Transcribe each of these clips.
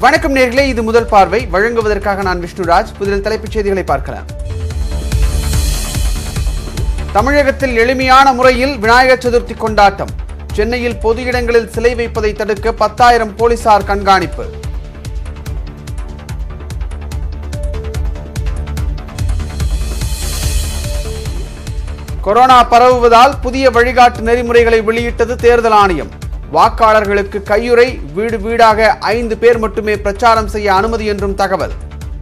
வணக்கம் நேர்களே இது முதல் பார்வை வழங்குவதற்காக நான் விஷ்ணுராஜ் முதலில் தலைப்புச் செய்திகளை பார்க்கலாம் தமிழகத்தில் எளிமையான முறையில் விநாயகர் சதுர்த்தி கொண்டாட்டம் சென்னையில் பொது இடங்களில் சிலை வைப்பதை தடுக்க பத்தாயிரம் போலீசார் கண்காணிப்பு கொரோனா பரவுவதால் புதிய வழிகாட்டு நெறிமுறைகளை வெளியிட்டது தேர்தல் ஆணையம் வாக்காளர்களுக்கு கையுறை வீடு வீடாக ஐந்து பேர் மட்டுமே பிரச்சாரம் செய்ய அனுமதி என்றும் தகவல்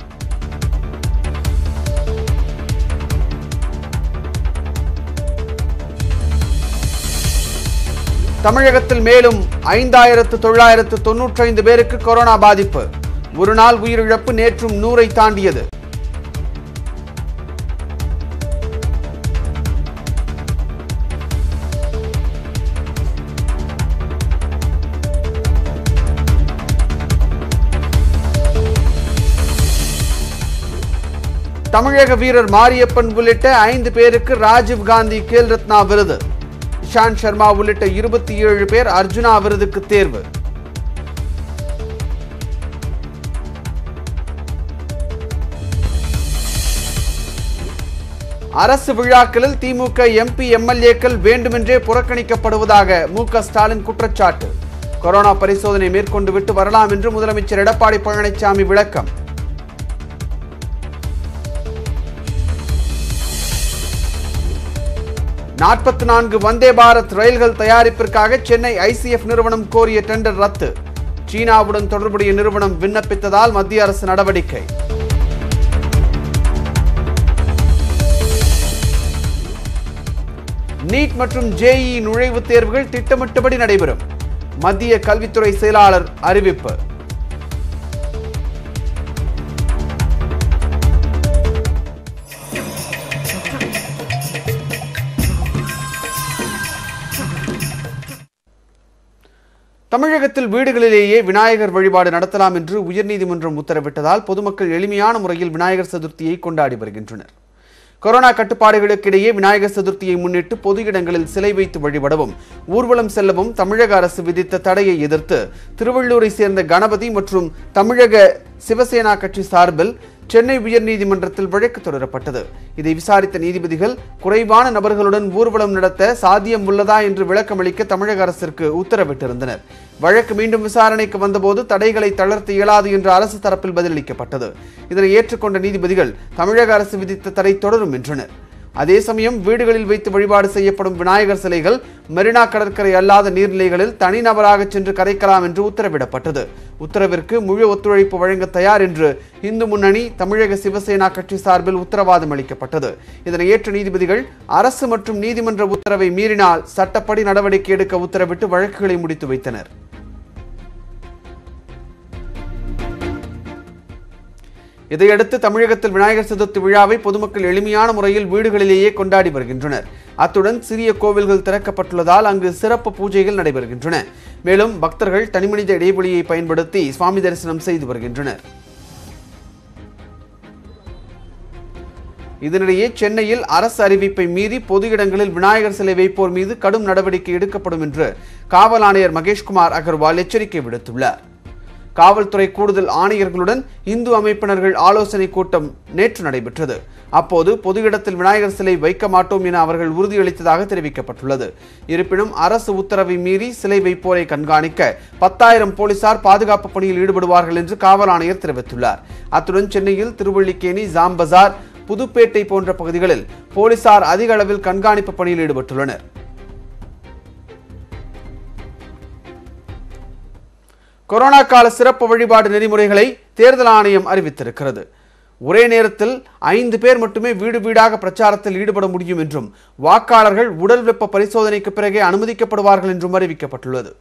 தமிழகத்தில் மேலும் ஐந்தாயிரத்து தொள்ளாயிரத்து தொன்னூற்றைந்து பேருக்கு கொரோனா பாதிப்பு ஒரு நாள் உயிரிழப்பு நேற்றும் நூறை தாண்டியது தமிழக வீரர் மாரியப்பன் உள்ளிட்ட ஐந்து பேருக்கு ராஜீவ் காந்தி கேல் ரத்னா விருது இஷாந்த் சர்மா உள்ளிட்ட இருபத்தி ஏழு பேர் அர்ஜுனா விருதுக்கு தேர்வு அரசு விழாக்களில் திமுக எம்பி எம்எல்ஏக்கள் வேண்டுமென்றே புறக்கணிக்கப்படுவதாக மு க ஸ்டாலின் குற்றச்சாட்டு கொரோனா பரிசோதனை மேற்கொண்டு விட்டு வரலாம் என்று முதலமைச்சர் எடப்பாடி பழனிசாமி விளக்கம் நாற்பத்தி நான்கு வந்தே பாரத் ரயில்கள் தயாரிப்பிற்காக சென்னை ஐசிஎஃப் நிறுவனம் கோரிய டெண்டர் ரத்து சீனாவுடன் தொடர்புடைய நிறுவனம் விண்ணப்பித்ததால் மத்திய அரசு நடவடிக்கை நீட் மற்றும் ஜேஇ நுழைவுத் தேர்வுகள் திட்டமிட்டபடி நடைபெறும் மத்திய கல்வித்துறை செயலாளர் அறிவிப்பு தமிழகத்தில் வீடுகளிலேயே விநாயகர் வழிபாடு நடத்தலாம் என்று உயர்நீதிமன்றம் உத்தரவிட்டதால் பொதுமக்கள் எளிமையான முறையில் விநாயகர் சதுர்த்தியை கொண்டாடி வருகின்றனர் கொரோனா கட்டுப்பாடுகளுக்கிடையே விநாயகர் சதுர்த்தியை முன்னிட்டு பொது இடங்களில் சிலை வைத்து வழிபடவும் ஊர்வலம் செல்லவும் தமிழக அரசு விதித்த தடையை எதிர்த்து திருவள்ளூரை சேர்ந்த கணபதி மற்றும் தமிழக சிவசேனா கட்சி சார்பில் சென்னை உயர்நீதிமன்றத்தில் வழக்கு தொடரப்பட்டது இதை விசாரித்த நீதிபதிகள் குறைவான நபர்களுடன் ஊர்வலம் நடத்த சாத்தியம் உள்ளதா என்று விளக்கமளிக்க தமிழக அரசிற்கு உத்தரவிட்டிருந்தனர் வழக்கு மீண்டும் விசாரணைக்கு வந்தபோது தடைகளை தளர்த்த இயலாது என்று அரசு தரப்பில் பதிலளிக்கப்பட்டது இதனை ஏற்றுக்கொண்ட நீதிபதிகள் தமிழக அரசு விதித்த தடை தொடரும் என்றனர் அதே சமயம் வீடுகளில் வைத்து வழிபாடு செய்யப்படும் விநாயகர் சிலைகள் மெரினா கடற்கரை அல்லாத நீர்நிலைகளில் தனிநபராக சென்று கரைக்கலாம் என்று உத்தரவிடப்பட்டது உத்தரவிற்கு முழு ஒத்துழைப்பு வழங்க தயார் என்று இந்து முன்னணி தமிழக சிவசேனா கட்சி சார்பில் உத்தரவாதம் அளிக்கப்பட்டது இதனை ஏற்ற நீதிபதிகள் அரசு மற்றும் நீதிமன்ற உத்தரவை மீறினால் சட்டப்படி நடவடிக்கை எடுக்க உத்தரவிட்டு வழக்குகளை முடித்து வைத்தனர் இதையடுத்து தமிழகத்தில் விநாயகர் சதுர்த்தி விழாவை பொதுமக்கள் எளிமையான முறையில் வீடுகளிலேயே கொண்டாடி வருகின்றனர் அத்துடன் சிறிய கோவில்கள் திறக்கப்பட்டுள்ளதால் அங்கு சிறப்பு பூஜைகள் நடைபெறுகின்றன மேலும் பக்தர்கள் தனிமனித இடைவெளியை பயன்படுத்தி சுவாமி தரிசனம் செய்து வருகின்றனர் இதனிடையே சென்னையில் அரசு அறிவிப்பை மீறி பொது இடங்களில் விநாயகர் சிலை வைப்போர் மீது கடும் நடவடிக்கை எடுக்கப்படும் என்று காவல் ஆணையர் மகேஷ்குமார் அகர்வால் எச்சரிக்கை விடுத்துள்ளார் காவல்துறை கூடுதல் ஆணையர்களுடன் இந்து அமைப்பினர்கள் ஆலோசனை கூட்டம் நேற்று நடைபெற்றது அப்போது பொது இடத்தில் விநாயகர் சிலை வைக்க மாட்டோம் என அவர்கள் உறுதியளித்ததாக தெரிவிக்கப்பட்டுள்ளது இருப்பினும் அரசு உத்தரவை மீறி சிலை வைப்போரை கண்காணிக்க பத்தாயிரம் போலீசார் பாதுகாப்பு பணியில் ஈடுபடுவார்கள் என்று காவல் ஆணையர் தெரிவித்துள்ளார் அத்துடன் சென்னையில் திருவள்ளிக்கேணி ஜாம்பசார் புதுப்பேட்டை போன்ற பகுதிகளில் போலீசார் அதிக அளவில் கண்காணிப்பு பணியில் ஈடுபட்டுள்ளனர் கொரோனா கால சிறப்பு வழிபாடு நெறிமுறைகளை தேர்தல் ஆணையம் அறிவித்திருக்கிறது ஒரே நேரத்தில் ஐந்து பேர் மட்டுமே வீடு வீடாக பிரச்சாரத்தில் ஈடுபட முடியும் என்றும் வாக்காளர்கள் உடல் வெப்ப பரிசோதனைக்கு பிறகே அனுமதிக்கப்படுவார்கள் என்றும் அறிவிக்கப்பட்டுள்ளது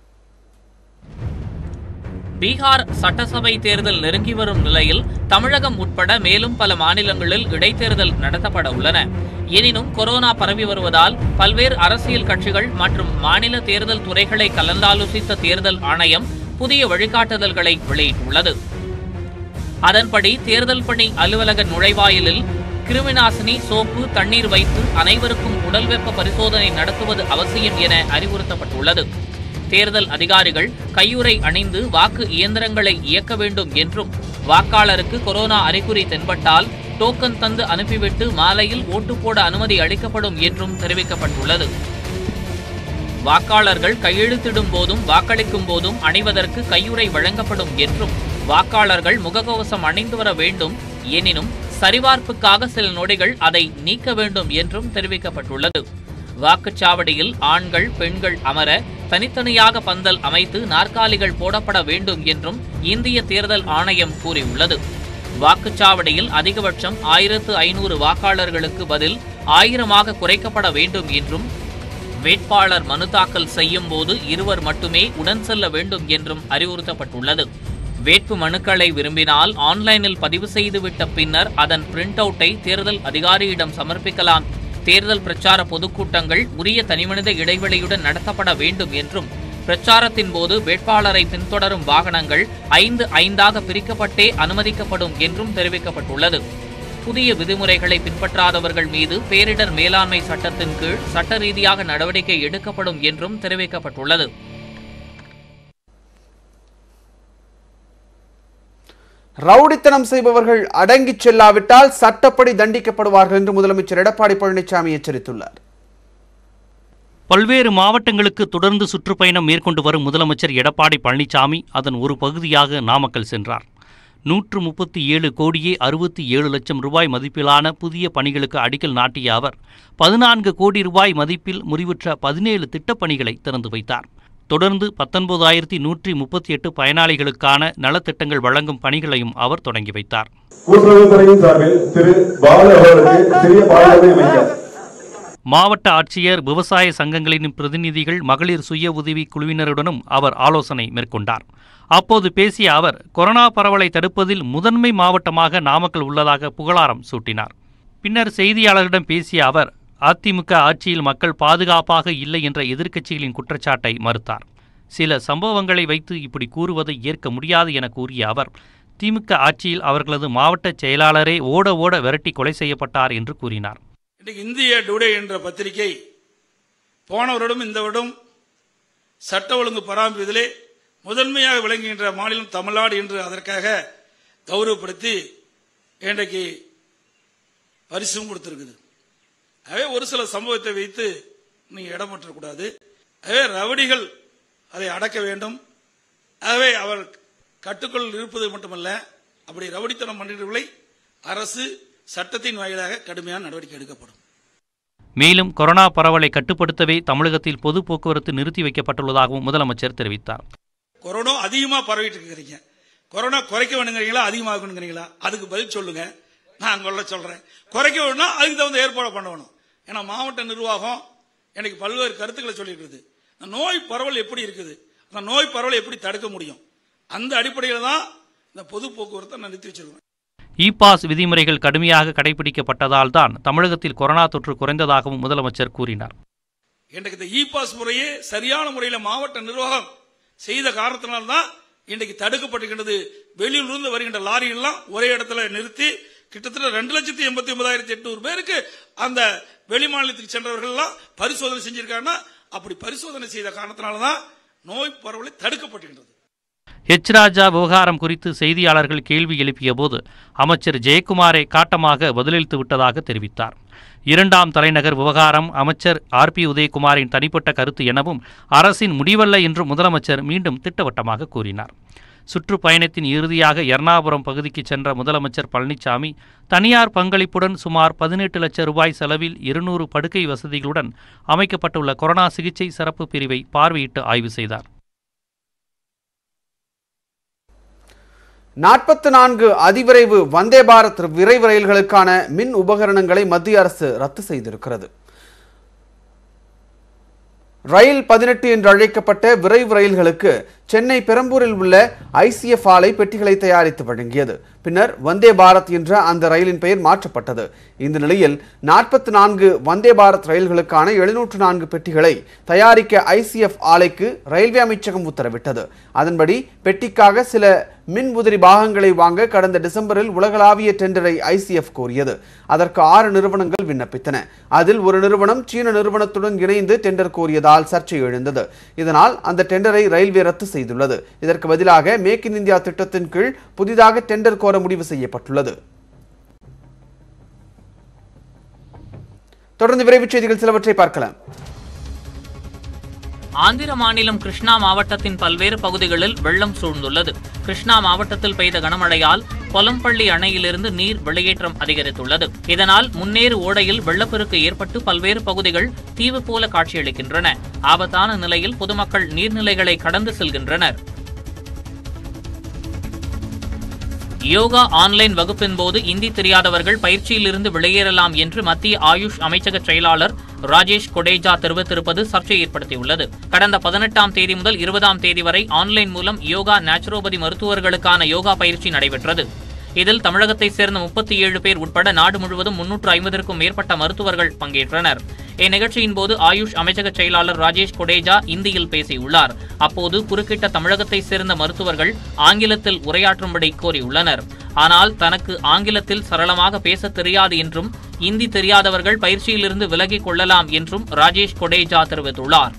பீகார் சட்டசபை தேர்தல் நெருங்கி வரும் நிலையில் தமிழகம் உட்பட மேலும் பல மாநிலங்களில் இடைத்தேர்தல் நடத்தப்பட உள்ளன எனினும் கொரோனா பரவி வருவதால் பல்வேறு அரசியல் கட்சிகள் மற்றும் மாநில தேர்தல் துறைகளை கலந்தாலோசித்த தேர்தல் ஆணையம் புதிய வழிகாட்டுதல்களை வெளியிட்டுள்ளது அதன்படி தேர்தல் பணி அலுவலக நுழைவாயிலில் கிருமிநாசினி சோப்பு தண்ணீர் வைத்து அனைவருக்கும் உடல் வெப்ப பரிசோதனை நடத்துவது அவசியம் என அறிவுறுத்தப்பட்டுள்ளது தேர்தல் அதிகாரிகள் கையுறை அணிந்து வாக்கு இயந்திரங்களை இயக்க வேண்டும் என்றும் வாக்காளருக்கு கொரோனா அறிகுறி தென்பட்டால் டோக்கன் தந்து அனுப்பிவிட்டு மாலையில் ஓட்டு போட அனுமதி அளிக்கப்படும் என்றும் தெரிவிக்கப்பட்டுள்ளது வாக்காளர்கள் கையெழுத்திடும் போதும் வாக்களிக்கும் போதும் அணிவதற்கு கையுறை வழங்கப்படும் என்றும் வாக்காளர்கள் முகக்கவசம் அணிந்து வர வேண்டும் எனினும் சரிபார்ப்புக்காக சில நொடிகள் அதை நீக்க வேண்டும் என்றும் தெரிவிக்கப்பட்டுள்ளது வாக்குச்சாவடியில் ஆண்கள் பெண்கள் அமர தனித்தனியாக பந்தல் அமைத்து நாற்காலிகள் போடப்பட வேண்டும் என்றும் இந்திய தேர்தல் ஆணையம் கூறியுள்ளது வாக்குச்சாவடியில் அதிகபட்சம் ஆயிரத்து ஐநூறு வாக்காளர்களுக்கு பதில் ஆயிரமாக குறைக்கப்பட வேண்டும் என்றும் வேட்பாளர் மனு தாக்கல் செய்யும் போது இருவர் மட்டுமே உடன் செல்ல வேண்டும் என்றும் அறிவுறுத்தப்பட்டுள்ளது வேட்பு மனுக்களை விரும்பினால் ஆன்லைனில் பதிவு செய்துவிட்ட பின்னர் அதன் பிரிண்ட் அவுட்டை தேர்தல் அதிகாரியிடம் சமர்ப்பிக்கலாம் தேர்தல் பிரச்சார பொதுக்கூட்டங்கள் உரிய தனிமனித இடைவெளியுடன் நடத்தப்பட வேண்டும் என்றும் பிரச்சாரத்தின் போது வேட்பாளரை பின்தொடரும் வாகனங்கள் ஐந்து ஐந்தாக பிரிக்கப்பட்டே அனுமதிக்கப்படும் என்றும் தெரிவிக்கப்பட்டுள்ளது புதிய விதிமுறைகளை பின்பற்றாதவர்கள் மீது பேரிடர் மேலாண்மை சட்டத்தின் கீழ் சட்ட ரீதியாக நடவடிக்கை எடுக்கப்படும் என்றும் தெரிவிக்கப்பட்டுள்ளது ரவுடித்தனம் செய்பவர்கள் அடங்கிச் செல்லாவிட்டால் சட்டப்படி தண்டிக்கப்படுவார்கள் என்று முதலமைச்சர் எடப்பாடி பழனிசாமி எச்சரித்துள்ளார் பல்வேறு மாவட்டங்களுக்கு தொடர்ந்து சுற்றுப்பயணம் மேற்கொண்டு வரும் முதலமைச்சர் எடப்பாடி பழனிசாமி அதன் ஒரு பகுதியாக நாமக்கல் சென்றார் நூற்று முப்பத்தி ஏழு கோடியே அறுபத்தி ஏழு லட்சம் ரூபாய் மதிப்பிலான புதிய பணிகளுக்கு அடிக்கல் நாட்டிய அவர் பதினான்கு கோடி ரூபாய் மதிப்பில் முறிவுற்ற பதினேழு திட்டப்பணிகளை திறந்து வைத்தார் தொடர்ந்து பத்தொன்பதாயிரத்தி நூற்றி முப்பத்தி எட்டு பயனாளிகளுக்கான நலத்திட்டங்கள் வழங்கும் பணிகளையும் அவர் தொடங்கி வைத்தார் கூட்டுறவுத்துறையின் சார்பில் திரு பாலு அவர்களுக்கு சிறிய பாடலை அமைக்க மாவட்ட ஆட்சியர் விவசாய சங்கங்களின் பிரதிநிதிகள் மகளிர் சுய உதவி குழுவினருடனும் அவர் ஆலோசனை மேற்கொண்டார் அப்போது பேசிய அவர் கொரோனா பரவலை தடுப்பதில் முதன்மை மாவட்டமாக நாமக்கல் உள்ளதாக புகழாரம் சூட்டினார் பின்னர் செய்தியாளர்களிடம் பேசிய அவர் அதிமுக ஆட்சியில் மக்கள் பாதுகாப்பாக இல்லை என்ற எதிர்க்கட்சிகளின் குற்றச்சாட்டை மறுத்தார் சில சம்பவங்களை வைத்து இப்படி கூறுவதை ஏற்க முடியாது என கூறிய அவர் திமுக ஆட்சியில் அவர்களது மாவட்ட செயலாளரே ஓட ஓட விரட்டி கொலை செய்யப்பட்டார் என்று கூறினார் இன்றைக்கு இந்திய டுடே என்ற பத்திரிகை போன வருடம் இந்த வருடம் சட்ட ஒழுங்கு பராமரிப்பதிலே முதன்மையாக விளங்குகின்ற மாநிலம் தமிழ்நாடு என்று அதற்காக கௌரவப்படுத்தி இன்றைக்கு பரிசும் கொடுத்திருக்குது ஆகவே ஒரு சில சம்பவத்தை வைத்து நீங்க இடம் கூடாது ஆகவே ரவடிகள் அதை அடக்க வேண்டும் ஆகவே அவர் கட்டுக்குள் இருப்பது மட்டுமல்ல அப்படி ரவடித்தனம் பண்ணிட்டவர்களை அரசு சட்டத்தின் வாயிலாக கடுமையான நடவடிக்கை எடுக்கப்படும் மேலும் கொரோனா பரவலை கட்டுப்படுத்தவே தமிழகத்தில் பொது போக்குவரத்து நிறுத்தி வைக்கப்பட்டுள்ளதாகவும் முதலமைச்சர் தெரிவித்தார் கொரோனா அதிகமா பரவிட்டு இருக்கிறீங்க கொரோனா குறைக்க வேணுங்கிறீங்களா அதிகமாகணுங்கிறீங்களா அதுக்கு பதில் சொல்லுங்க நான் சொல்ல சொல்றேன் குறைக்க வேணும்னா அதுக்கு தகுந்த ஏற்பாடு பண்ண வேணும் ஏன்னா மாவட்ட நிர்வாகம் எனக்கு பல்வேறு கருத்துக்களை சொல்லியிருக்குது இந்த நோய் பரவல் எப்படி இருக்குது அந்த நோய் பரவலை எப்படி தடுக்க முடியும் அந்த அடிப்படையில் தான் இந்த பொது போக்குவரத்தை நான் நிறுத்தி வச்சிருக்கேன் இ பாஸ் விதிமுறைகள் கடுமையாக கடைபிடிக்கப்பட்டதால் தான் தமிழகத்தில் கொரோனா தொற்று குறைந்ததாகவும் முதலமைச்சர் கூறினார் இன்றைக்கு இந்த இ பாஸ் முறையே சரியான முறையில் மாவட்ட நிர்வாகம் செய்த காரணத்தினால்தான் இன்றைக்கு தடுக்கப்பட்டிருக்கின்றது வெளியூரிலிருந்து வருகின்ற லாரிகள்லாம் ஒரே இடத்துல நிறுத்தி கிட்டத்தட்ட ரெண்டு லட்சத்தி எண்பத்தி ஒன்பதாயிரத்தி எட்நூறு பேருக்கு அந்த வெளி மாநிலத்துக்கு சென்றவர்கள் எல்லாம் பரிசோதனை செஞ்சிருக்காங்கன்னா அப்படி பரிசோதனை செய்த காரணத்தினாலதான் நோய் பரவலை தடுக்கப்பட்டிருக்கின்றது எச் ராஜா விவகாரம் குறித்து செய்தியாளர்கள் கேள்வி எழுப்பியபோது அமைச்சர் ஜெயக்குமாரை காட்டமாக பதிலளித்து விட்டதாக தெரிவித்தார் இரண்டாம் தலைநகர் விவகாரம் அமைச்சர் ஆர் பி உதயகுமாரின் தனிப்பட்ட கருத்து எனவும் அரசின் முடிவல்ல என்றும் முதலமைச்சர் மீண்டும் திட்டவட்டமாக கூறினார் சுற்றுப்பயணத்தின் இறுதியாக எர்ணாபுரம் பகுதிக்கு சென்ற முதலமைச்சர் பழனிசாமி தனியார் பங்களிப்புடன் சுமார் பதினெட்டு லட்சம் ரூபாய் செலவில் இருநூறு படுக்கை வசதிகளுடன் அமைக்கப்பட்டுள்ள கொரோனா சிகிச்சை சிறப்பு பிரிவை பார்வையிட்டு ஆய்வு செய்தார் நாற்பத்தி நான்கு அதிவிரைவு வந்தே பாரத் விரைவு ரயில்களுக்கான மின் உபகரணங்களை மத்திய அரசு ரத்து செய்திருக்கிறது ரயில் பதினெட்டு என்று அழைக்கப்பட்ட விரைவு ரயில்களுக்கு சென்னை பெரம்பூரில் உள்ள ஐசிஎஃப் ஆலை பெட்டிகளை தயாரித்து வழங்கியது பின்னர் வந்தே பாரத் என்ற அந்த ரயிலின் பெயர் மாற்றப்பட்டது இந்த நிலையில் நாற்பத்தி நான்கு வந்தே பாரத் ரயில்களுக்கான எழுநூற்று நான்கு பெட்டிகளை தயாரிக்க ஐசிஎஃப் ஆலைக்கு ரயில்வே அமைச்சகம் உத்தரவிட்டது அதன்படி பெட்டிக்காக சில மின் உதிரி பாகங்களை வாங்க கடந்த டிசம்பரில் உலகளாவிய டெண்டரை ஐசிஎஃப் கோரியது அதற்கு ஆறு நிறுவனங்கள் விண்ணப்பித்தன அதில் ஒரு நிறுவனம் சீன நிறுவனத்துடன் இணைந்து டெண்டர் கோரியதால் சர்ச்சை எழுந்தது இதனால் அந்த டெண்டரை ரயில்வே ரத்து செய்துள்ளது இதற்கு பதிலாக மேக் இன் இந்தியா திட்டத்தின் கீழ் புதிதாக டெண்டர் கோர முடிவு செய்யப்பட்டுள்ளது தொடர்ந்து விரைவுச் செய்திகள் சிலவற்றை பார்க்கலாம் ஆந்திர மாநிலம் கிருஷ்ணா மாவட்டத்தின் பல்வேறு பகுதிகளில் வெள்ளம் சூழ்ந்துள்ளது கிருஷ்ணா மாவட்டத்தில் பெய்த கனமழையால் பொலம்பள்ளி அணையிலிருந்து நீர் வெளியேற்றம் அதிகரித்துள்ளது இதனால் முன்னேறு ஓடையில் வெள்ளப்பெருக்கு ஏற்பட்டு பல்வேறு பகுதிகள் தீவு போல காட்சியளிக்கின்றன ஆபத்தான நிலையில் பொதுமக்கள் நீர்நிலைகளை கடந்து செல்கின்றனர் யோகா ஆன்லைன் வகுப்பின் போது இந்தி தெரியாதவர்கள் பயிற்சியிலிருந்து வெளியேறலாம் என்று மத்திய ஆயுஷ் அமைச்சக செயலாளர் ராஜேஷ் கொடேஜா தெரிவித்திருப்பது சர்ச்சை ஏற்படுத்தியுள்ளது கடந்த பதினெட்டாம் தேதி முதல் இருபதாம் தேதி வரை ஆன்லைன் மூலம் யோகா நேச்சுரோபதி மருத்துவர்களுக்கான யோகா பயிற்சி நடைபெற்றது இதில் தமிழகத்தைச் சேர்ந்த முப்பத்தி ஏழு பேர் உட்பட நாடு முழுவதும் முன்னூற்று ஐம்பதற்கும் மேற்பட்ட மருத்துவர்கள் பங்கேற்றனர் இந்நிகழ்ச்சியின் போது ஆயுஷ் அமைச்சக செயலாளர் ராஜேஷ் கொடேஜா இந்தியில் பேசியுள்ளார் அப்போது குறுக்கிட்ட தமிழகத்தைச் சேர்ந்த மருத்துவர்கள் ஆங்கிலத்தில் உரையாற்றும்படி கோரியுள்ளனர் ஆனால் தனக்கு ஆங்கிலத்தில் சரளமாக பேசத் தெரியாது என்றும் இந்தி தெரியாதவர்கள் பயிற்சியிலிருந்து விலகிக் கொள்ளலாம் என்றும் ராஜேஷ் கொடேஜா தெரிவித்துள்ளார்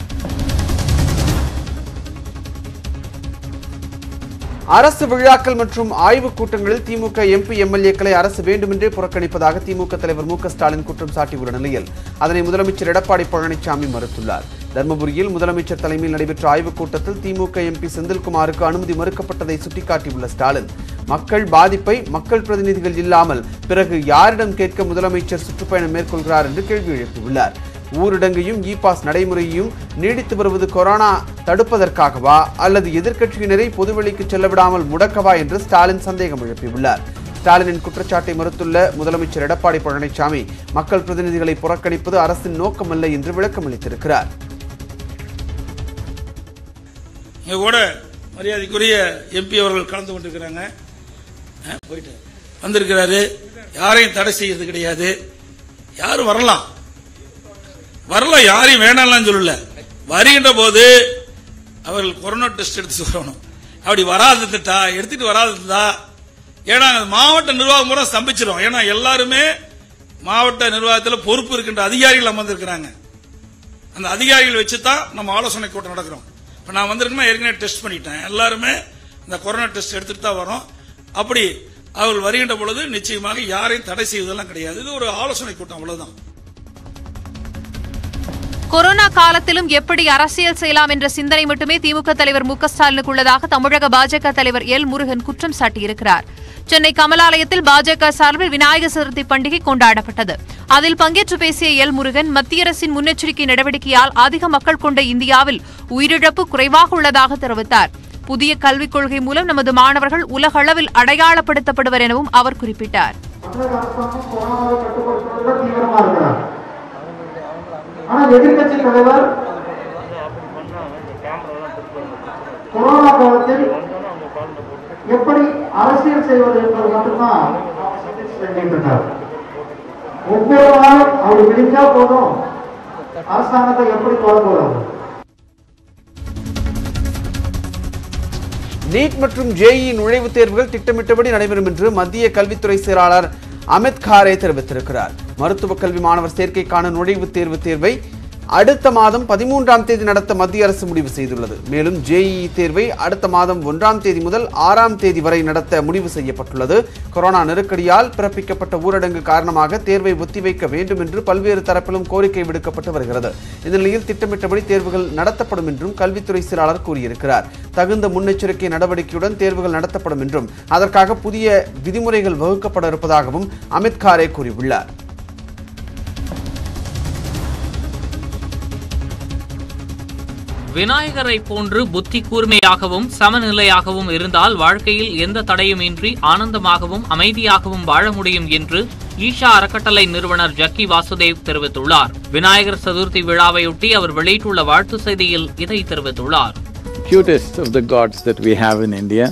அரசு விழாக்கள் மற்றும் ஆய்வுக் கூட்டங்களில் திமுக எம்பி எம்எல்ஏக்களை அரசு வேண்டுமென்றே புறக்கணிப்பதாக திமுக தலைவர் மு க ஸ்டாலின் குற்றம் சாட்டியுள்ள நிலையில் அதனை முதலமைச்சர் எடப்பாடி பழனிசாமி மறுத்துள்ளார் தர்மபுரியில் முதலமைச்சர் தலைமையில் நடைபெற்ற ஆய்வுக் கூட்டத்தில் திமுக எம்பி செந்தில்குமாருக்கு அனுமதி மறுக்கப்பட்டதை சுட்டிக்காட்டியுள்ள ஸ்டாலின் மக்கள் பாதிப்பை மக்கள் பிரதிநிதிகள் இல்லாமல் பிறகு யாரிடம் கேட்க முதலமைச்சர் சுற்றுப்பயணம் மேற்கொள்கிறார் என்று கேள்வி எழுப்பியுள்ளார் ஊரடங்கையும் இ பாஸ் நடைமுறையையும் நீடித்து வருவது கொரோனா தடுப்பதற்காகவா அல்லது எதிர்க்கட்சியினரை பொதுவெளிக்கு செல்ல விடாமல் முடக்கவா என்று ஸ்டாலின் சந்தேகம் எழுப்பியுள்ளார் ஸ்டாலினின் குற்றச்சாட்டை மறுத்துள்ள முதலமைச்சர் எடப்பாடி பழனிசாமி மக்கள் பிரதிநிதிகளை புறக்கணிப்பது அரசின் நோக்கமல்ல என்று விளக்கமளித்திருக்கிறார் இங்கே கூட மரியாதைக்குரிய எம்பி அவர்கள் கலந்து கொண்டிருக்கிறாங்க ஆ, போயிட்டு வந்திருக்கிறாரு யாரையும் தடை செய்யறது கிடையாது யாரும் வரலாம் வரலாம் யாரையும் வேணாம்லாம் சொல்லல வருகின்ற போது அவர்கள் கொரோனா டெஸ்ட் எடுத்து வரணும் அப்படி வராதுட்டா எடுத்துட்டு வராதுட்டா ஏன்னா அந்த மாவட்ட நிர்வாகம் பூரா ஸ்தம்பிச்சிடும் ஏன்னா எல்லாருமே மாவட்ட நிர்வாகத்தில் பொறுப்பு இருக்கின்ற அதிகாரிகள் அமர்ந்திருக்கிறாங்க அந்த அதிகாரிகள் வச்சு தான் நம்ம ஆலோசனை கூட்டம் நடக்கிறோம் இப்போ நான் வந்திருக்கேன்னா ஏற்கனவே டெஸ்ட் பண்ணிட்டேன் எல்லாருமே இந்த கொரோனா டெஸ்ட் எடுத்துட்டு தான் வரோம் அப்படி அவர்கள் வருகின்ற பொழுது நிச்சயமாக யாரையும் தடை செய்வதெல்லாம் கிடையாது இது ஒரு ஆலோசனை கூட்டம் அவ்வளவுதான் கொரோனா காலத்திலும் எப்படி அரசியல் செய்யலாம் என்ற சிந்தனை மட்டுமே திமுக தலைவர் மு க ஸ்டாலினுக்கு உள்ளதாக தமிழக பாஜக தலைவர் எல் முருகன் குற்றம் சாட்டியிருக்கிறார் சென்னை கமலாலயத்தில் பாஜக சார்பில் விநாயகர் சதுர்த்தி பண்டிகை கொண்டாடப்பட்டது அதில் பங்கேற்று பேசிய எல் முருகன் மத்திய அரசின் முன்னெச்சரிக்கை நடவடிக்கையால் அதிக மக்கள் கொண்ட இந்தியாவில் உயிரிழப்பு குறைவாக உள்ளதாக தெரிவித்தார் புதிய கல்விக் கொள்கை மூலம் நமது மாணவர்கள் உலகளவில் அடையாளப்படுத்தப்படுவர் எனவும் அவர் குறிப்பிட்டார் தமிழக அரசாங்கம் கொரோனாவை கட்டுப்படுத்துவதில் தீவிரமா இருக்கிறார் ஆனா எதிர்க்கட்சி தலைவர் கொரோனா காலத்தில் எப்படி அரசியல் செய்வது என்பது மட்டும்தான் நாம் சிந்திச்சு வேண்டிட்டு இருக்கார் ஒவ்வொரு நாளும் அவர் விழிச்சா போதும் அரசாங்கத்தை எப்படி தொடங்குவது நீட் மற்றும் ஜேஇ நுழைவுத் தேர்வுகள் திட்டமிட்டபடி நடைபெறும் என்று மத்திய கல்வித்துறை செயலாளர் அமித் காரே தெரிவித்திருக்கிறார் மருத்துவக் கல்வி மாணவர் சேர்க்கைக்கான நுழைவுத் தேர்வு தேர்வை அடுத்த மாதம் பதிமூன்றாம் தேதி நடத்த மத்திய அரசு முடிவு செய்துள்ளது மேலும் ஜேஇஇ தேர்வை அடுத்த மாதம் ஒன்றாம் தேதி முதல் ஆறாம் தேதி வரை நடத்த முடிவு செய்யப்பட்டுள்ளது கொரோனா நெருக்கடியால் பிறப்பிக்கப்பட்ட ஊரடங்கு காரணமாக தேர்வை ஒத்திவைக்க வேண்டும் என்று பல்வேறு தரப்பிலும் கோரிக்கை விடுக்கப்பட்டு வருகிறது இந்த நிலையில் திட்டமிட்டபடி தேர்வுகள் நடத்தப்படும் என்றும் கல்வித்துறை செயலாளர் கூறியிருக்கிறார் தகுந்த முன்னெச்சரிக்கை நடவடிக்கையுடன் தேர்வுகள் நடத்தப்படும் என்றும் அதற்காக புதிய விதிமுறைகள் வகுக்கப்பட இருப்பதாகவும் அமித் காரே கூறியுள்ளார் விநாயகரை போன்று புத்தி கூர்மையாகவும் சமநிலையாகவும் இருந்தால் வாழ்க்கையில் எந்த தடையுமின்றி ஆனந்தமாகவும் அமைதியாகவும் வாழ முடியும் என்று ஈஷா அறக்கட்டளை நிறுவனர் ஜக்கி வாசுதேவ் தெரிவித்துள்ளார் விநாயகர் சதுர்த்தி விழாவையொட்டி அவர் வெளியிட்டுள்ள வாழ்த்து செய்தியில் இதை தெரிவித்துள்ளார் cutest of the gods that we have in India.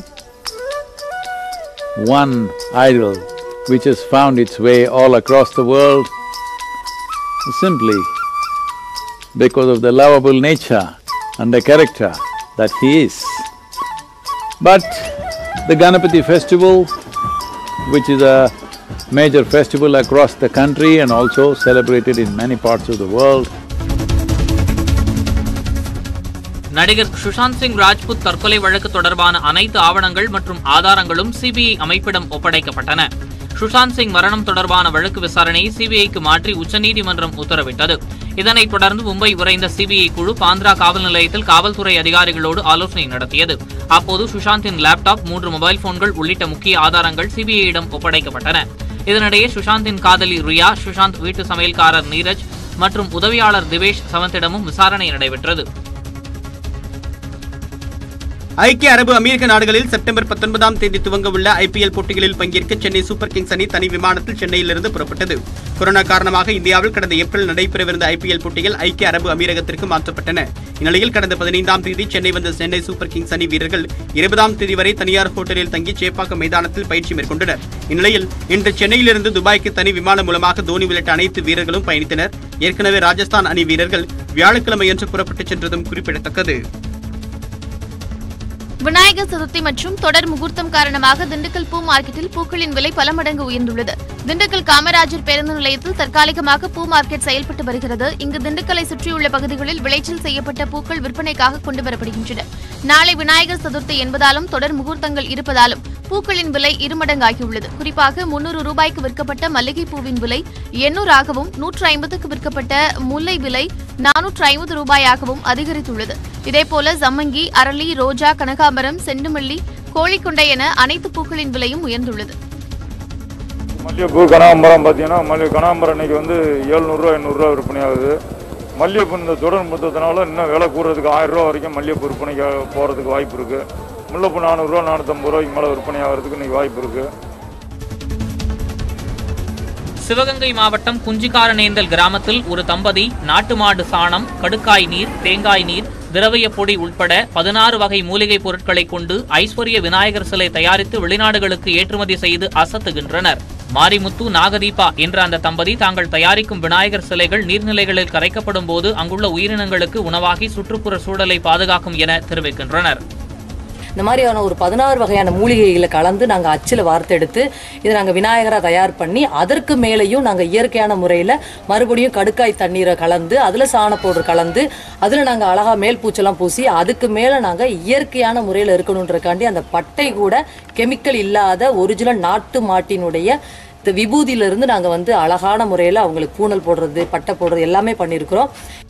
One idol which has found its way all across the world simply because of the lovable nature and the character that he is. But the Ganapati festival, which is a major festival across the country and also celebrated in many parts of the world, நடிகர் சுஷாந்த் சிங் ராஜ்புத் தற்கொலை வழக்கு தொடர்பான அனைத்து ஆவணங்கள் மற்றும் ஆதாரங்களும் CBI அமைப்பிடம் ஒப்படைக்கப்பட்டன சுஷாந்த் சிங் மரணம் தொடர்பான வழக்கு விசாரணையை சிபிஐக்கு மாற்றி உச்சநீதிமன்றம் உத்தரவிட்டது இதனைத் தொடர்ந்து மும்பை விரைந்த சிபிஐ குழு பாந்த்ரா காவல் நிலையத்தில் காவல்துறை அதிகாரிகளோடு ஆலோசனை நடத்தியது அப்போது சுஷாந்தின் லேப்டாப் மூன்று மொபைல் போன்கள் உள்ளிட்ட முக்கிய ஆதாரங்கள் சிபிஐயிடம் ஒப்படைக்கப்பட்டன இதனிடையே சுஷாந்தின் காதலி ரியா சுஷாந்த் வீட்டு சமையல்காரர் நீரஜ் மற்றும் உதவியாளர் திவேஷ் சவந்திடமும் விசாரணை நடைபெற்றது ஐக்கிய அரபு அமெரிக்க நாடுகளில் செப்டம்பர் பத்தொன்பதாம் தேதி துவங்க உள்ள ஐபிஎல் போட்டிகளில் பங்கேற்க சென்னை சூப்பர் கிங்ஸ் அணி தனி விமானத்தில் சென்னையிலிருந்து புறப்பட்டது கொரோனா காரணமாக இந்தியாவில் கடந்த ஏப்ரல் நடைபெறவிருந்த ஐபிஎல் போட்டிகள் ஐக்கிய அரபு அமீரகத்திற்கு மாற்றப்பட்டன இந்நிலையில் கடந்த பதினைந்தாம் தேதி சென்னை வந்த சென்னை சூப்பர் கிங்ஸ் அணி வீரர்கள் இருபதாம் தேதி வரை தனியார் ஹோட்டலில் தங்கி சேப்பாக்கம் மைதானத்தில் பயிற்சி மேற்கொண்டனர் இந்நிலையில் இன்று சென்னையிலிருந்து துபாய்க்கு தனி விமானம் மூலமாக தோனி உள்ளிட்ட அனைத்து வீரர்களும் பயணித்தனர் ஏற்கனவே ராஜஸ்தான் அணி வீரர்கள் வியாழக்கிழமையன்று புறப்பட்டுச் சென்றதும் குறிப்பிடத்தக்கது விநாயகர் சதுர்த்தி மற்றும் தொடர் முகூர்த்தம் காரணமாக திண்டுக்கல் பூ மார்க்கெட்டில் பூக்களின் விலை பல மடங்கு உயர்ந்துள்ளது திண்டுக்கல் காமராஜர் பேருந்து நிலையத்தில் தற்காலிகமாக பூ மார்க்கெட் செயல்பட்டு வருகிறது இங்கு திண்டுக்கலை சுற்றியுள்ள பகுதிகளில் விளைச்சல் செய்யப்பட்ட பூக்கள் விற்பனைக்காக கொண்டு வரப்படுகின்றன நாளை விநாயகர் சதுர்த்தி என்பதாலும் தொடர் முகூர்த்தங்கள் இருப்பதாலும் பூக்களின் விலை இருமடங்காகியுள்ளது குறிப்பாக முன்னூறு ரூபாய்க்கு விற்கப்பட்ட மல்லிகை பூவின் விலை எண்ணூறாகவும் நூற்று ஐம்பதுக்கு விற்கப்பட்ட முல்லை விலை நானூற்று ஐம்பது ரூபாயாகவும் அதிகரித்துள்ளது இதேபோல சம்மங்கி அரளி ரோஜா கனகாம்பரம் செண்டுமல்லி கோழிக்கொண்டை என அனைத்து பூக்களின் விலையும் உயர்ந்துள்ளது மல்லிகைப்பூ கனகாம்பரம் பார்த்தீங்கன்னா மல்லி கனகாம்பரம் இன்னைக்கு வந்து ஏழ்நூறுரூவா எண்ணூறுரூவா விற்பனை ஆகுது மல்லிகைப்பூ இந்த தொடர் முத்தத்தினால இன்னும் விலை கூடுறதுக்கு ஆயிரம் ரூபா வரைக்கும் மல்லிகைப்பூ விற்பனைக்கு போகிறதுக்கு வாய்ப்பு இருக்குது முல்லைப்பூ நானூறுரூவா நானூற்றம்பது ரூபாய்க்கு மேலே விற்பனை ஆகிறதுக்கு இன்னைக்கு வாய்ப்பு இருக்குது சிவகங்கை மாவட்டம் குஞ்சிக்காரனேந்தல் கிராமத்தில் ஒரு தம்பதி நாட்டு மாடு சாணம் கடுக்காய் நீர் தேங்காய் நீர் திரவிய பொடி உட்பட பதினாறு வகை மூலிகைப் பொருட்களை கொண்டு ஐஸ்வர்ய விநாயகர் சிலை தயாரித்து வெளிநாடுகளுக்கு ஏற்றுமதி செய்து அசத்துகின்றனர் மாரிமுத்து நாகதீபா என்ற அந்த தம்பதி தாங்கள் தயாரிக்கும் விநாயகர் சிலைகள் நீர்நிலைகளில் கரைக்கப்படும் போது அங்குள்ள உயிரினங்களுக்கு உணவாகி சுற்றுப்புற சூழலை பாதுகாக்கும் என தெரிவிக்கின்றனர் இந்த மாதிரியான ஒரு பதினாறு வகையான மூலிகைகளை கலந்து நாங்கள் அச்சில் வார்த்தெடுத்து இதை நாங்கள் விநாயகராக தயார் பண்ணி அதற்கு மேலேயும் நாங்கள் இயற்கையான முறையில் மறுபடியும் கடுக்காய் தண்ணீரை கலந்து அதில் சாண பவுடர் கலந்து அதில் நாங்கள் அழகாக மேல் பூச்செல்லாம் பூசி அதுக்கு மேலே நாங்கள் இயற்கையான முறையில் இருக்கணுன்றக்காண்டி அந்த பட்டை கூட கெமிக்கல் இல்லாத ஒரிஜினல் நாட்டு மாட்டினுடைய இந்த விபூதியிலிருந்து நாங்கள் வந்து அழகான முறையில் அவங்களுக்கு பூனல் போடுறது பட்டை போடுறது எல்லாமே பண்ணியிருக்கிறோம்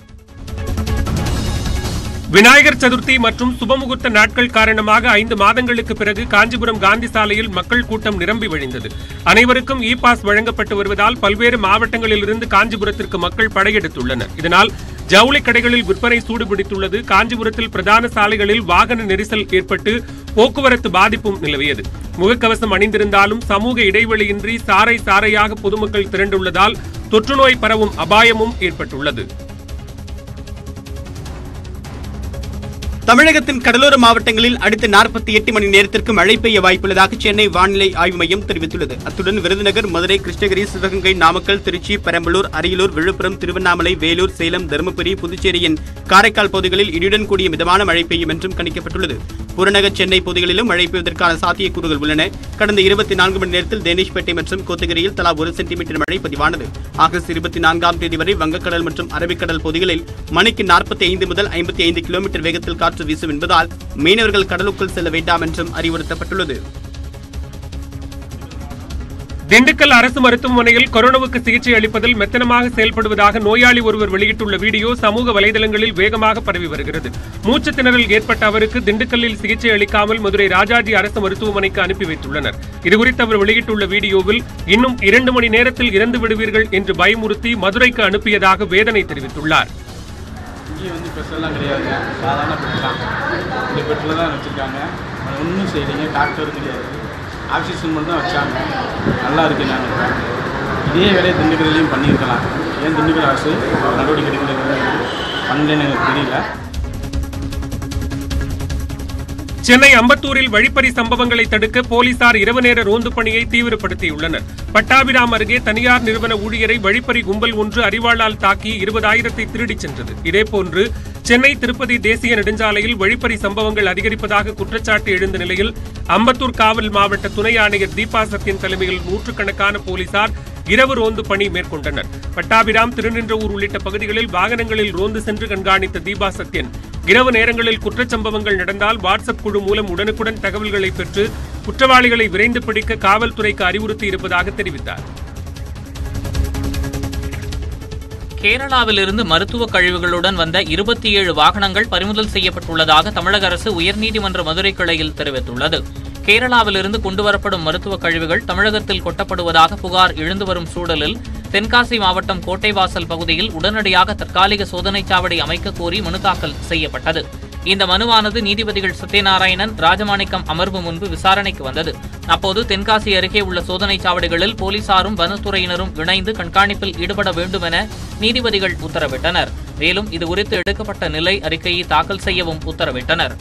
விநாயகர் சதுர்த்தி மற்றும் சுபமுகூர்த்த நாட்கள் காரணமாக ஐந்து மாதங்களுக்கு பிறகு காஞ்சிபுரம் காந்தி சாலையில் மக்கள் கூட்டம் நிரம்பி வழிந்தது அனைவருக்கும் இ பாஸ் வழங்கப்பட்டு வருவதால் பல்வேறு மாவட்டங்களிலிருந்து காஞ்சிபுரத்திற்கு மக்கள் படையெடுத்துள்ளனர் இதனால் ஜவுளி கடைகளில் விற்பனை சூடுபிடித்துள்ளது காஞ்சிபுரத்தில் பிரதான சாலைகளில் வாகன நெரிசல் ஏற்பட்டு போக்குவரத்து பாதிப்பும் நிலவியது முகக்கவசம் அணிந்திருந்தாலும் சமூக இடைவெளியின்றி சாறை சாறையாக பொதுமக்கள் திரண்டுள்ளதால் தொற்றுநோய் பரவும் அபாயமும் ஏற்பட்டுள்ளது தமிழகத்தின் கடலோர மாவட்டங்களில் அடுத்த நாற்பத்தி எட்டு மணி நேரத்திற்கு மழை பெய்ய வாய்ப்புள்ளதாக சென்னை வானிலை ஆய்வு மையம் தெரிவித்துள்ளது அத்துடன் விருதுநகர் மதுரை கிருஷ்ணகிரி சிவகங்கை நாமக்கல் திருச்சி பெரம்பலூர் அரியலூர் விழுப்புரம் திருவண்ணாமலை வேலூர் சேலம் தருமபுரி புதுச்சேரியின் காரைக்கால் பகுதிகளில் இடியுடன் கூடிய மிதமான மழை பெய்யும் என்றும் கணிக்கப்பட்டுள்ளது புறநகர் சென்னை பகுதிகளிலும் மழை பெய்வதற்கான சாத்தியக்கூறுகள் உள்ளன கடந்த இருபத்தி நான்கு மணி நேரத்தில் தேனிஷ்பேட்டை மற்றும் கோத்தகிரியில் தலா ஒரு சென்டிமீட்டர் மழை பதிவானது ஆகஸ்ட் இருபத்தி நான்காம் தேதி வரை வங்கக்கடல் மற்றும் அரபிக்கடல் பகுதிகளில் மணிக்கு நாற்பத்தி ஐந்து முதல் ஐம்பத்தி ஐந்து கிலோமீட்டர் வேகத்தில் காற்று வீசும் என்பதால் மீனவர்கள் கடலுக்குள் செல்ல வேண்டாம் என்றும் அறிவுறுத்தப்பட்டுள்ளது திண்டுக்கல் அரசு மருத்துவமனையில் கொரோனாவுக்கு சிகிச்சை அளிப்பதில் மெத்தனமாக செயல்படுவதாக நோயாளி ஒருவர் வெளியிட்டுள்ள வீடியோ சமூக வலைதளங்களில் வேகமாக பரவி வருகிறது மூச்சு திணறல் ஏற்பட்ட அவருக்கு திண்டுக்கல்லில் சிகிச்சை அளிக்காமல் மதுரை ராஜாஜி அரசு மருத்துவமனைக்கு அனுப்பி வைத்துள்ளனர் இதுகுறித்து அவர் வெளியிட்டுள்ள வீடியோவில் இன்னும் இரண்டு மணி நேரத்தில் இறந்து விடுவீர்கள் என்று பயமுறுத்தி மதுரைக்கு அனுப்பியதாக வேதனை தெரிவித்துள்ளார் இங்கே வந்து ஸ்பெஷல்லாம் கிடையாதுங்க சாதாரண பெட் தான் இந்த பெட்டில் தான் வச்சுருக்காங்க ஒன்றும் செய்யலைங்க டாக்டரும் கிடையாது ஆக்சிஜன் மட்டும் தான் வச்சாங்க நல்லா இருக்கு நாங்கள் இதே வேலையை திண்டுக்கல்லையும் பண்ணியிருக்கலாம் ஏன் திண்டுக்கல் அரசு நடவடிக்கை எடுக்கிறது பண்ணலன்னு எனக்கு தெரியல சென்னை அம்பத்தூரில் வழிப்பறி சம்பவங்களை தடுக்க போலீசார் இரவு நேர ரோந்து பணியை தீவிரப்படுத்தியுள்ளனர் பட்டாபிராம் அருகே தனியார் நிறுவன ஊழியரை வழிப்பறி கும்பல் ஒன்று அறிவாளால் தாக்கி இருபதாயிரத்தை திருடிச் சென்றது இதேபோன்று சென்னை திருப்பதி தேசிய நெடுஞ்சாலையில் வழிப்பறி சம்பவங்கள் அதிகரிப்பதாக குற்றச்சாட்டு எழுந்த நிலையில் அம்பத்தூர் காவல் மாவட்ட துணை ஆணையர் தீபா சத்யன் தலைமையில் நூற்றுக்கணக்கான போலீசார் இரவு ரோந்து பணி மேற்கொண்டனர் பட்டாபிராம் திருநின்றவூர் உள்ளிட்ட பகுதிகளில் வாகனங்களில் ரோந்து சென்று கண்காணித்த தீபா சத்யன் இரவு நேரங்களில் குற்றச்சம்பவங்கள் நடந்தால் வாட்ஸ்அப் குழு மூலம் உடனுக்குடன் தகவல்களை பெற்று குற்றவாளிகளை விரைந்து பிடிக்க காவல்துறைக்கு அறிவுறுத்தி இருப்பதாக தெரிவித்தார் கேரளாவிலிருந்து மருத்துவ கழிவுகளுடன் வந்த இருபத்தி ஏழு வாகனங்கள் பறிமுதல் செய்யப்பட்டுள்ளதாக தமிழக அரசு உயர்நீதிமன்ற மதுரை கிளையில் தெரிவித்துள்ளது கேரளாவிலிருந்து கொண்டுவரப்படும் மருத்துவ கழிவுகள் தமிழகத்தில் கொட்டப்படுவதாக புகார் எழுந்து வரும் சூழலில் தென்காசி மாவட்டம் கோட்டைவாசல் பகுதியில் உடனடியாக தற்காலிக சோதனைச் சாவடி அமைக்க கோரி மனு தாக்கல் செய்யப்பட்டது இந்த மனுவானது நீதிபதிகள் சத்யநாராயணன் ராஜமாணிக்கம் அமர்வு முன்பு விசாரணைக்கு வந்தது அப்போது தென்காசி அருகே உள்ள சோதனைச் சாவடிகளில் போலீசாரும் வனத்துறையினரும் இணைந்து கண்காணிப்பில் ஈடுபட வேண்டும் என நீதிபதிகள் உத்தரவிட்டனர் மேலும் இதுகுறித்து எடுக்கப்பட்ட நிலை அறிக்கையை தாக்கல் செய்யவும் உத்தரவிட்டனர்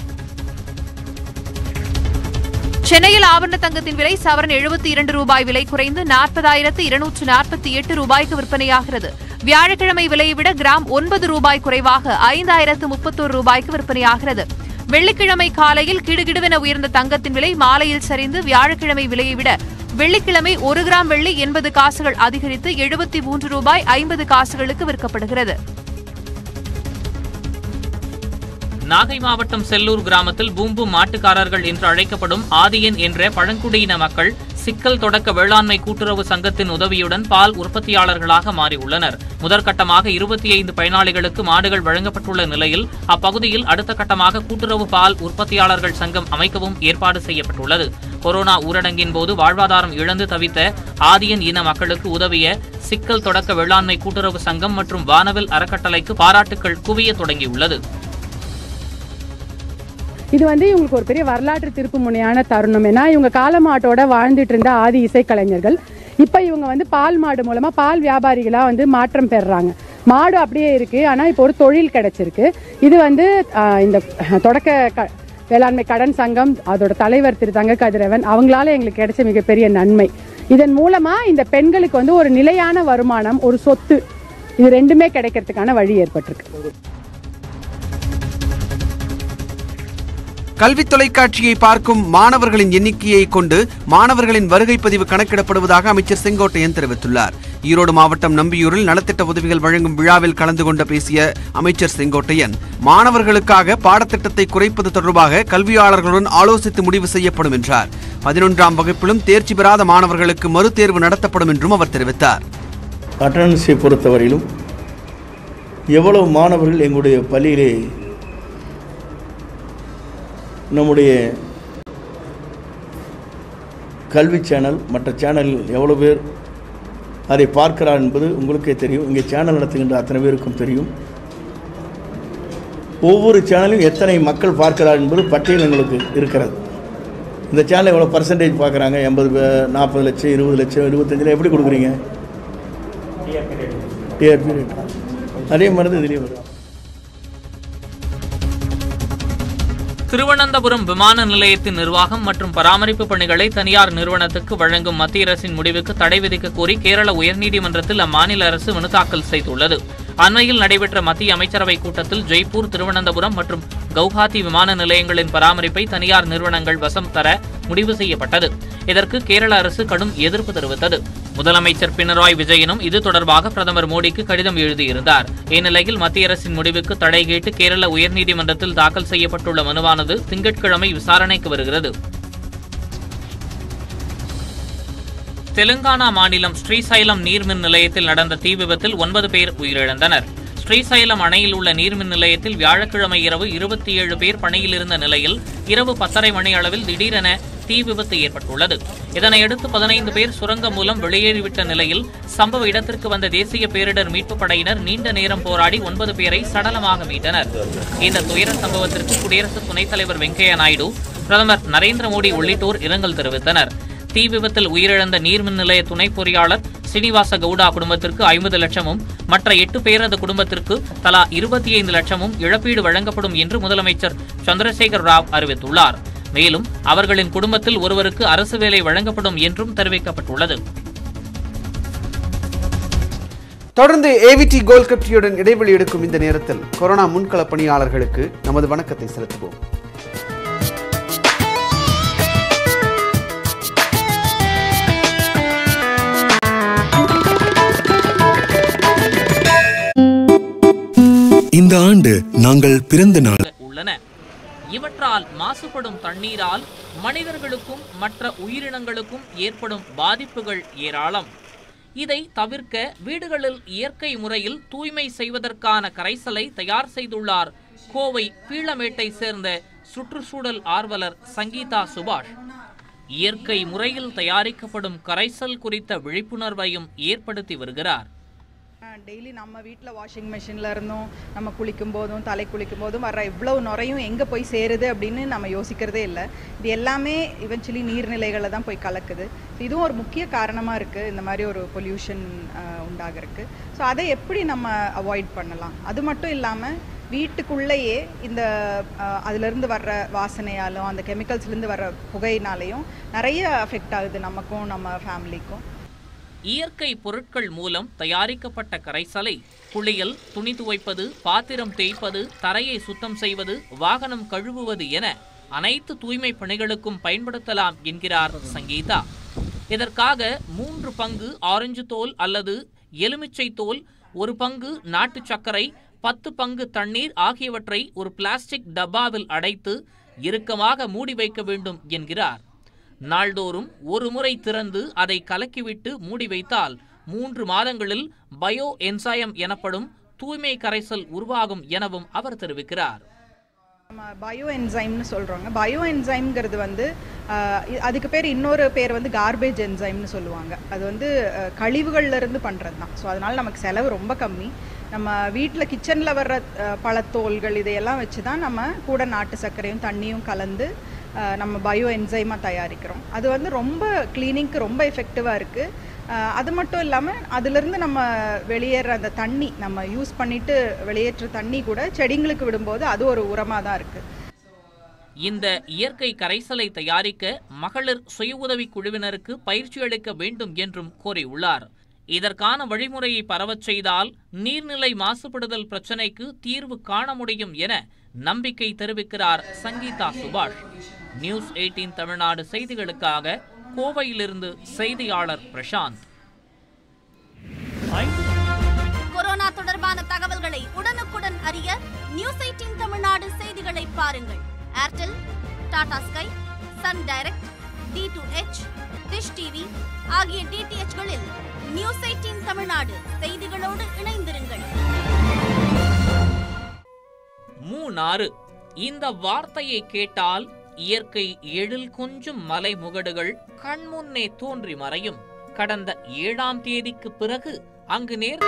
சென்னையில் ஆபரண தங்கத்தின் விலை சவரன் எழுபத்தி இரண்டு ரூபாய் விலை குறைந்து நாற்பதாயிரத்து இருநூற்று நாற்பத்தி எட்டு ரூபாய்க்கு விற்பனையாகிறது வியாழக்கிழமை விலையை விட கிராம் ஒன்பது ரூபாய் குறைவாக ஐந்தாயிரத்து முப்பத்தோரு ரூபாய்க்கு விற்பனையாகிறது வெள்ளிக்கிழமை காலையில் கிடுகிடுவென உயர்ந்த தங்கத்தின் விலை மாலையில் சரிந்து வியாழக்கிழமை விலையை விட வெள்ளிக்கிழமை ஒரு கிராம் வெள்ளி எண்பது காசுகள் அதிகரித்து எழுபத்தி மூன்று ரூபாய் ஐம்பது காசுகளுக்கு விற்கப்படுகிறது நாகை மாவட்டம் செல்லூர் கிராமத்தில் பூம்பு மாட்டுக்காரர்கள் என்று அழைக்கப்படும் ஆதியன் என்ற பழங்குடியின மக்கள் சிக்கல் தொடக்க வேளாண்மை கூட்டுறவு சங்கத்தின் உதவியுடன் பால் உற்பத்தியாளர்களாக மாறியுள்ளனர் முதற்கட்டமாக இருபத்தி ஐந்து பயனாளிகளுக்கு மாடுகள் வழங்கப்பட்டுள்ள நிலையில் அப்பகுதியில் அடுத்த கட்டமாக கூட்டுறவு பால் உற்பத்தியாளர்கள் சங்கம் அமைக்கவும் ஏற்பாடு செய்யப்பட்டுள்ளது கொரோனா ஊரடங்கின் போது வாழ்வாதாரம் இழந்து தவித்த ஆதியன் இன மக்களுக்கு உதவிய சிக்கல் தொடக்க வேளாண்மை கூட்டுறவு சங்கம் மற்றும் வானவில் அறக்கட்டளைக்கு பாராட்டுக்கள் குவிய தொடங்கியுள்ளது இது வந்து இவங்களுக்கு ஒரு பெரிய வரலாற்று திருப்பு முனையான தருணம் ஏன்னா இவங்க காலமாட்டோட வாழ்ந்துட்டு இருந்த ஆதி இசைக்கலைஞர்கள் இப்போ இவங்க வந்து பால் மாடு மூலமா பால் வியாபாரிகளா வந்து மாற்றம் பெறுறாங்க மாடு அப்படியே இருக்கு ஆனா இப்போ ஒரு தொழில் கிடைச்சிருக்கு இது வந்து ஆஹ், இந்த தொடக்க க வேளாண்மை கடன் சங்கம் அதோட தலைவர் திரு தங்க கதிரவன் அவங்களால எங்களுக்கு கிடைச்ச மிகப்பெரிய நன்மை இதன் மூலமா இந்த பெண்களுக்கு வந்து ஒரு நிலையான வருமானம் ஒரு சொத்து இது ரெண்டுமே கிடைக்கிறதுக்கான வழி ஏற்பட்டிருக்கு கல்வி தொலைக்காட்சியை பார்க்கும் மாணவர்களின் எண்ணிக்கையை கொண்டு மாணவர்களின் வருகை பதிவு கணக்கிடப்படுவதாக அமைச்சர் செங்கோட்டையன் தெரிவித்துள்ளார் ஈரோடு மாவட்டம் நம்பியூரில் நலத்திட்ட உதவிகள் வழங்கும் விழாவில் கலந்து கொண்ட பேசிய அமைச்சர் செங்கோட்டையன் மாணவர்களுக்காக பாடத்திட்டத்தை குறைப்பது தொடர்பாக கல்வியாளர்களுடன் ஆலோசித்து முடிவு செய்யப்படும் என்றார் பதினொன்றாம் வகுப்பிலும் தேர்ச்சி பெறாத மாணவர்களுக்கு மறுதேர்வு நடத்தப்படும் என்றும் அவர் தெரிவித்தார் அட்டண்டன்ஸை பொறுத்தவரையிலும் எவ்வளவு மாணவர்கள் எங்களுடைய பள்ளியிலே நம்முடைய கல்வி சேனல் மற்ற சேனலில் எவ்வளோ பேர் அதை பார்க்கிறார் என்பது உங்களுக்கே தெரியும் இங்கே சேனல் நடத்துகின்ற அத்தனை பேருக்கும் தெரியும் ஒவ்வொரு சேனலும் எத்தனை மக்கள் பார்க்கிறார் என்பது பட்டியல் எங்களுக்கு இருக்கிறது இந்த சேனல் எவ்வளோ பர்சன்டேஜ் பார்க்குறாங்க எண்பது பே- நாற்பது லட்சம் இருபது லட்சம் இருபத்தஞ்சில் எப்படி கொடுக்குறீங்க டிஆர்பி ரேட் அதே மாதிரி தான் இதுலேயும் வரும் திருவனந்தபுரம் விமான நிலையத்தின் நிர்வாகம் மற்றும் பராமரிப்பு பணிகளை தனியார் நிறுவனத்துக்கு வழங்கும் மத்திய அரசின் முடிவுக்கு தடை விதிக்க கோரி கேரள உயர்நீதிமன்றத்தில் அம்மாநில அரசு மனு தாக்கல் செய்துள்ளது அண்மையில் நடைபெற்ற மத்திய அமைச்சரவை கூட்டத்தில் ஜெய்ப்பூர் திருவனந்தபுரம் மற்றும் கவுஹாத்தி விமான நிலையங்களின் பராமரிப்பை தனியார் நிறுவனங்கள் வசம் தர முடிவு செய்யப்பட்டது இதற்கு கேரள அரசு கடும் எதிர்ப்பு தெரிவித்தது முதலமைச்சர் பினராயி விஜயனும் இது தொடர்பாக பிரதமர் மோடிக்கு கடிதம் எழுதியிருந்தார் இந்நிலையில் மத்திய அரசின் முடிவுக்கு தடை கேட்டு கேரள உயர்நீதிமன்றத்தில் தாக்கல் செய்யப்பட்டுள்ள மனுவானது திங்கட்கிழமை விசாரணைக்கு வருகிறது தெலுங்கானா மாநிலம் ஸ்ரீசைலம் நீர்மின் நிலையத்தில் நடந்த தீ விபத்தில் ஒன்பது பேர் உயிரிழந்தனர் ஸ்ரீசைலம் அணையில் உள்ள நீர்மின் நிலையத்தில் வியாழக்கிழமை இரவு இருபத்தி ஏழு பேர் பணியில் இருந்த நிலையில் இரவு பத்தரை மணி அளவில் திடீரென தீ விபத்து ஏற்பட்டுள்ளது இதனையடுத்து பதினைந்து பேர் சுரங்கம் மூலம் வெளியேறிவிட்ட நிலையில் சம்பவ இடத்திற்கு வந்த தேசிய பேரிடர் மீட்புப் படையினர் நீண்ட நேரம் போராடி ஒன்பது பேரை சடலமாக மீட்டனர் இந்த துயர சம்பவத்திற்கு குடியரசு துணைத் தலைவர் வெங்கையா நாயுடு பிரதமர் நரேந்திர மோடி உள்ளிட்டோர் இரங்கல் தெரிவித்தனர் தீ விபத்தில் உயிரிழந்த நீர்மின் நிலைய துணை பொறியாளர் ஸ்ரீனிவாச கவுடா குடும்பத்திற்கு ஐம்பது லட்சமும் மற்ற எட்டு பேரது குடும்பத்திற்கு தலா இருபத்தி ஐந்து லட்சமும் இழப்பீடு வழங்கப்படும் என்று முதலமைச்சர் சந்திரசேகர் ராவ் அறிவித்துள்ளார் மேலும் அவர்களின் குடும்பத்தில் ஒருவருக்கு அரசு வேலை வழங்கப்படும் என்றும் தெரிவிக்கப்பட்டுள்ளது தொடர்ந்து ஏவிடி கோல்ட் கப்டியுடன் இடைவெளி எடுக்கும் இந்த நேரத்தில் கொரோனா முன்கள பணியாளர்களுக்கு நமது வணக்கத்தை செலுத்துவோம் இந்த ஆண்டு நாங்கள் பிறந்த நாள் உள்ளன இவற்றால் மாசுபடும் தண்ணீரால் மனிதர்களுக்கும் மற்ற உயிரினங்களுக்கும் ஏற்படும் பாதிப்புகள் ஏராளம் இதை தவிர்க்க வீடுகளில் இயற்கை முறையில் தூய்மை செய்வதற்கான கரைசலை தயார் செய்துள்ளார் கோவை பீளமேட்டை சேர்ந்த சுற்றுச்சூழல் ஆர்வலர் சங்கீதா சுபாஷ் இயற்கை முறையில் தயாரிக்கப்படும் கரைசல் குறித்த விழிப்புணர்வையும் ஏற்படுத்தி வருகிறார் டெய்லி நம்ம வீட்டில் வாஷிங் மிஷினில் இருந்தும் நம்ம குளிக்கும் போதும் தலை குளிக்கும் போதும் வர இவ்வளவு நுரையும் எங்கே போய் சேருது அப்படின்னு நம்ம யோசிக்கிறதே இல்லை இது எல்லாமே இவென்ச்சுவலி நீர்நிலைகளில் தான் போய் கலக்குது இதுவும் ஒரு முக்கிய காரணமாக இருக்குது இந்த மாதிரி ஒரு பொல்யூஷன் உண்டாகிறதுக்கு ஸோ அதை எப்படி நம்ம அவாய்ட் பண்ணலாம் அது மட்டும் இல்லாமல் வீட்டுக்குள்ளேயே இந்த அஹ், அதிலிருந்து வர்ற வாசனையாலும் அந்த கெமிக்கல்ஸ்லேருந்து வர்ற புகையினாலையும் நிறைய அஃபெக்ட் ஆகுது நமக்கும் நம்ம ஃபேமிலிக்கும் இயற்கை பொருட்கள் மூலம் தயாரிக்கப்பட்ட கரைசலை குளியல் துணி துவைப்பது பாத்திரம் தேய்ப்பது தரையை சுத்தம் செய்வது வாகனம் கழுவுவது என அனைத்து தூய்மை பணிகளுக்கும் பயன்படுத்தலாம் என்கிறார் சங்கீதா இதற்காக மூன்று பங்கு ஆரஞ்சு தோல் அல்லது எலுமிச்சை தோல் ஒரு பங்கு நாட்டு சர்க்கரை பத்து பங்கு தண்ணீர் ஆகியவற்றை ஒரு பிளாஸ்டிக் டப்பாவில் அடைத்து இறுக்கமாக மூடி வைக்க வேண்டும் என்கிறார் நாள்தோறும் ஒரு முறை திறந்து அதை கலக்கிவிட்டு மூடி வைத்தால் மூன்று மாதங்களில் பயோ என்சையம் எனப்படும் தூய்மை கரைசல் உருவாகும் எனவும் அவர் தெரிவிக்கிறார் நம்ம பயோ என்சைம்னு சொல்கிறோங்க பயோ என்சைம்ங்கிறது வந்து ஆஹ், இ- அதுக்கு பேர் இன்னொரு பேர் வந்து கார்பேஜ் என்சைம்னு சொல்லுவாங்க அது வந்து அஹ், கழிவுகள்ல இருந்து பண்ணுறது தான் ஸோ அதனால் நமக்கு செலவு ரொம்ப கம்மி நம்ம வீட்டில் கிச்சனில் வர்ற அஹ், பழத்தோல்கள் இதையெல்லாம் வச்சு தான் நம்ம கூட நாட்டு சர்க்கரையும் தண்ணியும் கலந்து அஹ், நம்ம பயோ என்சைமாக தயாரிக்கிறோம் அது வந்து ரொம்ப கிளீனிங்க்கு ரொம்ப எஃபெக்டிவாக இருக்குது அது மட்டும் இல்லாமல் அதிலிருந்து நம்ம வெளியேற அந்த தண்ணி நம்ம யூஸ் பண்ணிட்டு வெளியேற்ற தண்ணி கூட செடிங்களுக்கு விடும்போது அது ஒரு உரமாக தான் இருக்குது இந்த இயற்கை கரைசலை தயாரிக்க மகளிர் சுய உதவி குழுவினருக்கு பயிற்சி அளிக்க வேண்டும் என்றும் கோரியுள்ளார் இதற்கான வழிமுறையை பரவச் செய்தால் நீர்நிலை மாசுபடுதல் பிரச்சினைக்கு தீர்வு காண முடியும் என நம்பிக்கை தெரிவிக்கிறார் சங்கீதா சுபாஷ் நியூஸ் 18 தமிழ்நாடு செய்திகளுக்காக கோவையிலிருந்து செய்தியாளர் பிரசாந்த் கொரோனா தொடர்பான தகவல்களை உடனுக்குடன் அறிய நியூஸ் எயிட்டின் தமிழ்நாடு செய்திகளை பாருங்கள் Airtel Tata Sky Sun Direct D to H dish TV ஆகிய டிடிஎச்களில் நியூஸ் எயிட்டின் தமிழ்நாடு செய்திகளோடு இணைந்திருங்கள் மூணாறு இந்த வார்த்தையை கேட்டால் இயற்கை எழில் கொஞ்சும் மலை முகடுகள் கண்முன்னே தோன்றி மறையும் கடந்த ஏழாம் தேதிக்கு பிறகு அங்கு நேர்